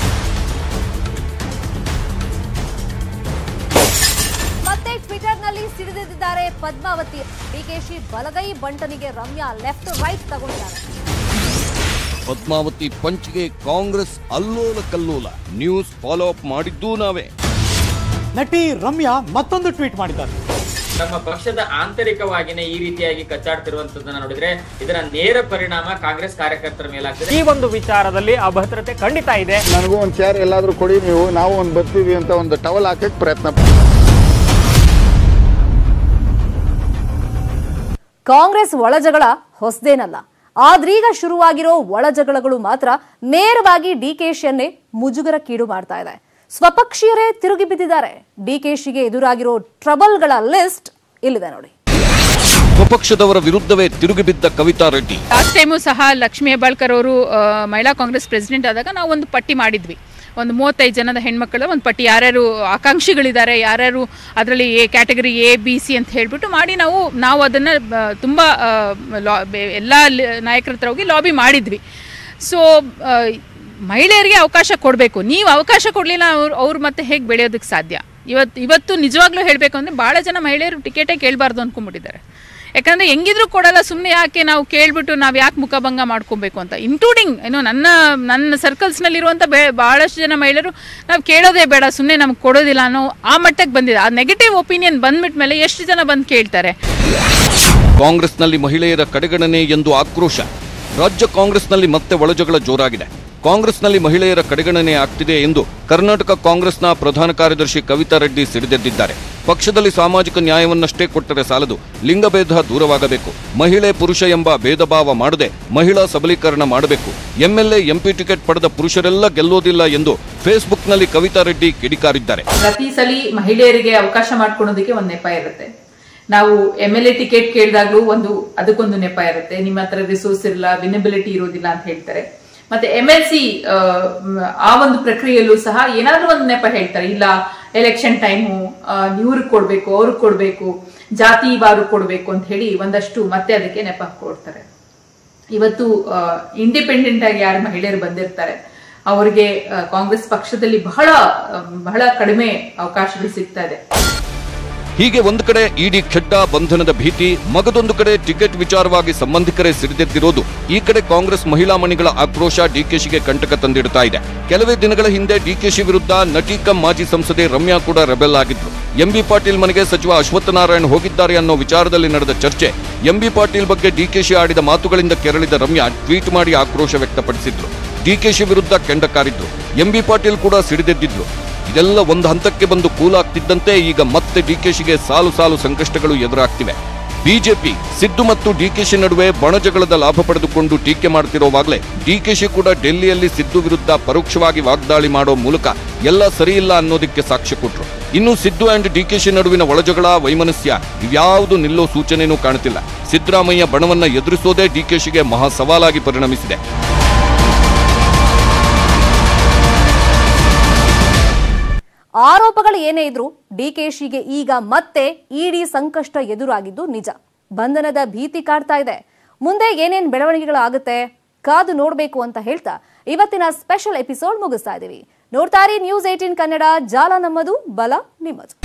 ಮತ್ತೆ ಟ್ವಿಟರ್ನಲ್ಲಿ ಸಿಡಿದಿದ್ದಾರೆ ಪದ್ಮಾವತಿ ಡಿಕೆಶಿ ಬಲಗೈ ಬಂಟನಿಗೆ ರಮ್ಯಾ ಲೆಫ್ಟ್ ರೈಟ್ ತಗೊಂಡಿದ್ದಾರೆ ಪದ್ಮಾವತಿ ಪಂಚ್ಗೆ ಕಾಂಗ್ರೆಸ್ ಅಲ್ಲೋಲ ಕಲ್ಲೋಲ ನ್ಯೂಸ್ ಫಾಲೋ ಅಪ್ ಮಾಡಿದ್ದೂ ನಾವೇ ನಟಿ ರಮ್ಯಾ ಮತ್ತೊಂದು ಟ್ವೀಟ್ ಮಾಡಿದ್ದಾರೆ ನಮ್ಮ ಪಕ್ಷದ ಆಂತರಿಕವಾಗಿನೇ ಈ ರೀತಿಯಾಗಿ ಕಚ್ಚಾಡ್ತಿರುವಂತದನ್ನ ನೋಡಿದ್ರೆ ಇದರ ನೇರ ಪರಿಣಾಮ ಕಾಂಗ್ರೆಸ್ ಕಾರ್ಯಕರ್ತರ ಮೇಲಾಗ್ತದೆ ಈ ಒಂದು ವಿಚಾರದಲ್ಲಿ ಅಭದ್ರತೆ ಖಂಡಿತ ಇದೆ ನನಗೂ ಒಂದು ಚೇರ್ ಎಲ್ಲಾದ್ರೂ ಕೊಡಿ ನೀವು ನಾವು ಒಂದು ಬರ್ತೀವಿ ಅಂತ ಒಂದು ಟವಲ್ ಹಾಕಕ್ಕೆ ಪ್ರಯತ್ನ ಕಾಂಗ್ರೆಸ್ ಒಳಜಗಳ ಹೊಸದೇನಲ್ಲ ಆದ್ರೀಗ ಶುರುವಾಗಿರೋ ಒಳಜಗಳಗಳು ಮಾತ್ರ ನೇರವಾಗಿ ಡಿಕೆಶಿಯನ್ನೇ ಮುಜುಗರಕ್ಕೀಡು ಮಾಡ್ತಾ ಇದೆ ಸ್ವಪಕ್ಷೀಯರೇ ತಿರುಗಿ ಬಿದ್ದಿದ್ದಾರೆ ಡಿಕೆಶಿಗೆ ಎದುರಾಗಿರೋ ಟ್ರಬಲ್ಗಳ ಲಿಸ್ಟ್ ಇಲ್ಲಿದೆ ನೋಡಿ ಸ್ವಪಕ್ಷದವರ ವಿರುದ್ಧವೇ ತಿರುಗಿಬಿದ್ದ ಕವಿತಾ ರೆಡ್ಡಿ ಲಾಸ್ಟ್ ಟೈಮು ಸಹ ಲಕ್ಷ್ಮೀ ಹೆಬ್ಬಾಳ್ಕರ್ ಅವರು ಆ, ಮಹಿಳಾ ಕಾಂಗ್ರೆಸ್ ಪ್ರೆಸಿಡೆಂಟ್ ಆದಾಗ ನಾವು ಒಂದು ಪಟ್ಟಿ ಮಾಡಿದ್ವಿ ಒಂದು ಮೂವತ್ತೈದು ಜನದ ಹೆಣ್ಮಕ್ಳ ಒಂದು ಪಟ್ಟಿ ಯಾರ್ಯಾರು ಆಕಾಂಕ್ಷಿಗಳಿದ್ದಾರೆ ಯಾರ್ಯಾರು ಅದರಲ್ಲಿ A category A B C ಅಂತ ಹೇಳ್ಬಿಟ್ಟು ಮಾಡಿ ನಾವು ನಾವು ಅದನ್ನು ತುಂಬ ಲಾ ಎಲ್ಲ ನಾಯಕರ ಹತ್ರ ಹೋಗಿ ಲಾಬಿ ಮಾಡಿದ್ವಿ ಸೊ ಮಹಿಳೆಯರಿಗೆ ಅವಕಾಶ ಕೊಡಬೇಕು ನೀವು ಅವಕಾಶ ಕೊಡಲಿಲ್ಲ ಅವ್ರು ಅವ್ರು ಮತ್ತೆ ಹೇಗೆ ಬೆಳೆಯೋದಕ್ಕೆ ಸಾಧ್ಯ ಇವತ್ತು ಇವತ್ತು ನಿಜವಾಗ್ಲೂ ಹೇಳಬೇಕು ಅಂದರೆ ಭಾಳ ಜನ ಮಹಿಳೆಯರು ಟಿಕೆಟೇ ಕೇಳಬಾರ್ದು ಅಂದ್ಕೊಂಡ್ಬಿಟ್ಟಿದ್ದಾರೆ ಯಾಕಂದರೆ ಹೆಂಗಿದ್ರು ಕೊಡಲ್ಲ ಸುಮ್ಮನೆ ಯಾಕೆ ನಾವು ಕೇಳ್ಬಿಟ್ಟು ನಾವು ಯಾಕೆ ಮುಖಭಂಗ ಮಾಡ್ಕೊಬೇಕು ಅಂತ ಇನ್ಕ್ಲೂಡಿಂಗ್ ಏನು ನನ್ನ ನನ್ನ ಸರ್ಕಲ್ಸ್ನಲ್ಲಿರುವಂಥ ಬೇ ಭಾಳಷ್ಟು ಜನ ಮಹಿಳೆಯರು ನಾವು ಕೇಳೋದೇ ಬೇಡ ಸುಮ್ಮನೆ ನಮ್ಗೆ ಕೊಡೋದಿಲ್ಲ ಅನ್ನೋ ಆ ಮಟ್ಟಕ್ಕೆ ಬಂದಿದೆ ಆ ನೆಗೆಟಿವ್ ಒಪಿನಿಯನ್ ಬಂದ್ಬಿಟ್ಟ ಮೇಲೆ ಎಷ್ಟು ಜನ ಬಂದು ಕೇಳ್ತಾರೆ ಕಾಂಗ್ರೆಸ್ನಲ್ಲಿ ಮಹಿಳೆಯರ ಕಡೆಗಣನೆ ಎಂದು ಆಕ್ರೋಶ ರಾಜ್ಯ ಕಾಂಗ್ರೆಸ್ನಲ್ಲಿ ಮತ್ತೆ ಒಳಜಗಳ ಜೋರಾಗಿದೆ ಕಾಂಗ್ರೆಸ್ನಲ್ಲಿ ಮಹಿಳೆಯರ ಕಡೆಗಣನೆ ಆಗ್ತಿದೆ ಎಂದು ಕರ್ನಾಟಕ ಕಾಂಗ್ರೆಸ್ನ ಪ್ರಧಾನ ಕಾರ್ಯದರ್ಶಿ ಕವಿತಾ ರೆಡ್ಡಿ ಸಿಡಿದೆದ್ದಿದ್ದಾರೆ ಪಕ್ಷದಲ್ಲಿ ಸಾಮಾಜಿಕ ನ್ಯಾಯವನ್ನಷ್ಟೇ ಕೊಟ್ಟರೆ ಸಾಲದು ಲಿಂಗಭೇದ ದೂರವಾಗಬೇಕು ಮಹಿಳೆ ಪುರುಷ ಎಂಬ ಭೇದ ಭಾವ ಮಾಡದೆ ಮಹಿಳಾ ಸಬಲೀಕರಣ ಮಾಡಬೇಕು ಎಂಎಲ್ಎ ಎಂಪಿ ಟಿಕೆಟ್ ಪಡೆದ ಪುರುಷರೆಲ್ಲ ಗೆಲ್ಲೋದಿಲ್ಲ ಎಂದು ಫೇಸ್ಬುಕ್ನಲ್ಲಿ ಕವಿತಾ ರೆಡ್ಡಿ ಕಿಡಿಕಾರಿದ್ದಾರೆ ಪ್ರತಿ ಸಲ ಮಹಿಳೆಯರಿಗೆ ಅವಕಾಶ ಮಾಡ್ಕೊಳೋದಕ್ಕೆ ಒಂದು ನೆಪ ಇರುತ್ತೆ ನಾವು ಎಮ್ ಎಲ್ ಎ ಟಿಕೆಟ್ ಕೇಳಿದಾಗ್ಲೂ ಒಂದು ಅದಕ್ಕೊಂದು ನೆಪ ಇರುತ್ತೆ ನಿಮ್ಮ ಹತ್ರ ರಿಸೋರ್ಸ್ ಇರಲ್ಲ ವಿನಬಿಲಿಟಿ ಇರೋದಿಲ್ಲ ಅಂತ ಹೇಳ್ತಾರೆ ಮತ್ತೆ ಎಮ್ ಎಲ್ ಸಿ ಆ ಒಂದು ಪ್ರಕ್ರಿಯೆಯಲ್ಲೂ ಸಹ ಏನಾದ್ರೂ ಒಂದು ನೆಪ ಹೇಳ್ತಾರೆ ಇಲ್ಲ ಎಲೆಕ್ಷನ್ ಟೈಮು ಇವ್ರಿಗೆ ಕೊಡ್ಬೇಕು ಅವ್ರಿಗೆ ಕೊಡ್ಬೇಕು ಜಾತಿ ವಾರು ಕೊಡ್ಬೇಕು ಅಂತ ಹೇಳಿ ಒಂದಷ್ಟು ಮತ್ತೆ ಅದಕ್ಕೆ ನೆಪ ಕೊಡ್ತಾರೆ ಇವತ್ತು ಇಂಡಿಪೆಂಡೆಂಟ್ ಆಗಿ ಯಾರು ಮಹಿಳೆಯರು ಬಂದಿರ್ತಾರೆ ಅವರಿಗೆ ಆ, ಕಾಂಗ್ರೆಸ್ ಪಕ್ಷದಲ್ಲಿ ಬಹಳ ಆ, ಬಹಳ ಕಡಿಮೆ ಅವಕಾಶಗಳು ಸಿಗ್ತಾ ಇದೆ ಹೀಗೆ ಒಂದು ಕಡೆ ಇಡಿ ಖೆಡ್ಡ ಬಂಧನದ ಭೀತಿ ಮಗದೊಂದು ಕಡೆ ಟಿಕೆಟ್ ವಿಚಾರವಾಗಿ ಸಂಬಂಧಿಕರೇ ಸಿಡಿದೆದ್ದಿರೋದು ಈ ಕಡೆ ಕಾಂಗ್ರೆಸ್ ಮಹಿಳಾ ಮಣಿಗಳ ಆಕ್ರೋಶ ಡಿಕೆಶಿಗೆ ಕಂಟಕ ತಂದಿಡ್ತಾ ಇದೆ ಕೆಲವೇ ದಿನಗಳ ಹಿಂದೆ ಡಿಕೆಶಿ ವಿರುದ್ಧ ನಟಿ ಕಂ ಮಾಜಿ ಸಂಸದೆ ರಮ್ಯಾ ಕೂಡ ರೆಬೆಲ್ ಆಗಿದ್ರು ಎಂಬಿ ಪಾಟೀಲ್ ಮನೆಗೆ ಸಚಿವ ಅಶ್ವತ್ಥನಾರಾಯಣ್ ಹೋಗಿದ್ದಾರೆ ಅನ್ನೋ ವಿಚಾರದಲ್ಲಿ ನಡೆದ ಚರ್ಚೆ ಎಂಬಿ ಪಾಟೀಲ್ ಬಗ್ಗೆ ಡಿಕೆಶಿ ಆಡಿದ ಮಾತುಗಳಿಂದ ಕೆರಳಿದ ರಮ್ಯಾ ಟ್ವೀಟ್ ಮಾಡಿ ಆಕ್ರೋಶ ವ್ಯಕ್ತಪಡಿಸಿದ್ರು ಡಿಕೆಶಿ ವಿರುದ್ಧ ಕೆಂಡ ಕಾರಿದ್ರು ಎಂಬಿ ಪಾಟೀಲ್ ಕೂಡ ಸಿಡಿದೆದ್ದಿದ್ರು ಇದೆಲ್ಲ ಒಂದು ಹಂತಕ್ಕೆ ಬಂದು ಕೂಲಾಗ್ತಿದ್ದಂತೆ ಈಗ ಮತ್ತೆ ಡಿಕೆಶಿಗೆ ಸಾಲು ಸಾಲು ಸಂಕಷ್ಟಗಳು ಎದುರಾಗ್ತಿವೆ ಬಿಜೆಪಿ ಸಿದ್ದು ಮತ್ತು ಡಿಕೆಶಿ ನಡುವೆ ಬಣಜಗಳದ ಲಾಭ ಪಡೆದುಕೊಂಡು ಟೀಕೆ ಮಾಡ್ತಿರೋವಾಗಲೇ ಡಿಕೆಶಿ ಕೂಡ ಡೆಲ್ಲಿಯಲ್ಲಿ ಸಿದ್ದು ವಿರುದ್ಧ ಪರೋಕ್ಷವಾಗಿ ವಾಗ್ದಾಳಿ ಮಾಡೋ ಮೂಲಕ ಎಲ್ಲ ಸರಿಯಿಲ್ಲ ಅನ್ನೋದಕ್ಕೆ ಸಾಕ್ಷ್ಯ ಕೊಟ್ರು ಇನ್ನು ಸಿದ್ದು ಅಂಡ್ ಡಿಕೆಶಿ ನಡುವಿನ ಒಳಜಗಳ ವೈಮನಸ್ಯ ಇವ್ಯಾವುದು ನಿಲ್ಲೋ ಸೂಚನೆನೂ ಕಾಣುತ್ತಿಲ್ಲ ಸಿದ್ದರಾಮಯ್ಯ ಬಣವನ್ನ ಎದುರಿಸೋದೇ ಡಿಕೆಶಿಗೆ ಮಹಾ ಸವಾಲಾಗಿ ಪರಿಣಮಿಸಿದೆ ಆರೋಪಗಳು ಏನೇ ಇದ್ರೂ ಡಿಕೆಶಿಗೆ ಈಗ ಮತ್ತೆ ಇಡಿ ಸಂಕಷ್ಟ ಎದುರಾಗಿದ್ದು ನಿಜ ಬಂಧನದ ಭೀತಿ ಕಾಡ್ತಾ ಇದೆ ಮುಂದೆ ಏನೇನ್ ಬೆಳವಣಿಗೆಗಳಾಗುತ್ತೆ ಕಾದು ನೋಡಬೇಕು ಅಂತ ಹೇಳ್ತಾ ಇವತ್ತಿನ ಸ್ಪೆಷಲ್ ಎಪಿಸೋಡ್ ಮುಗಿಸ್ತಾ ಇದೀವಿ ನೋಡ್ತಾರಿ ನ್ಯೂಸ್ ಏಟೀನ್ ಕನ್ನಡ ಜಾಲ ನಮ್ಮದು ಬಲ ನಿಮ್ಮದು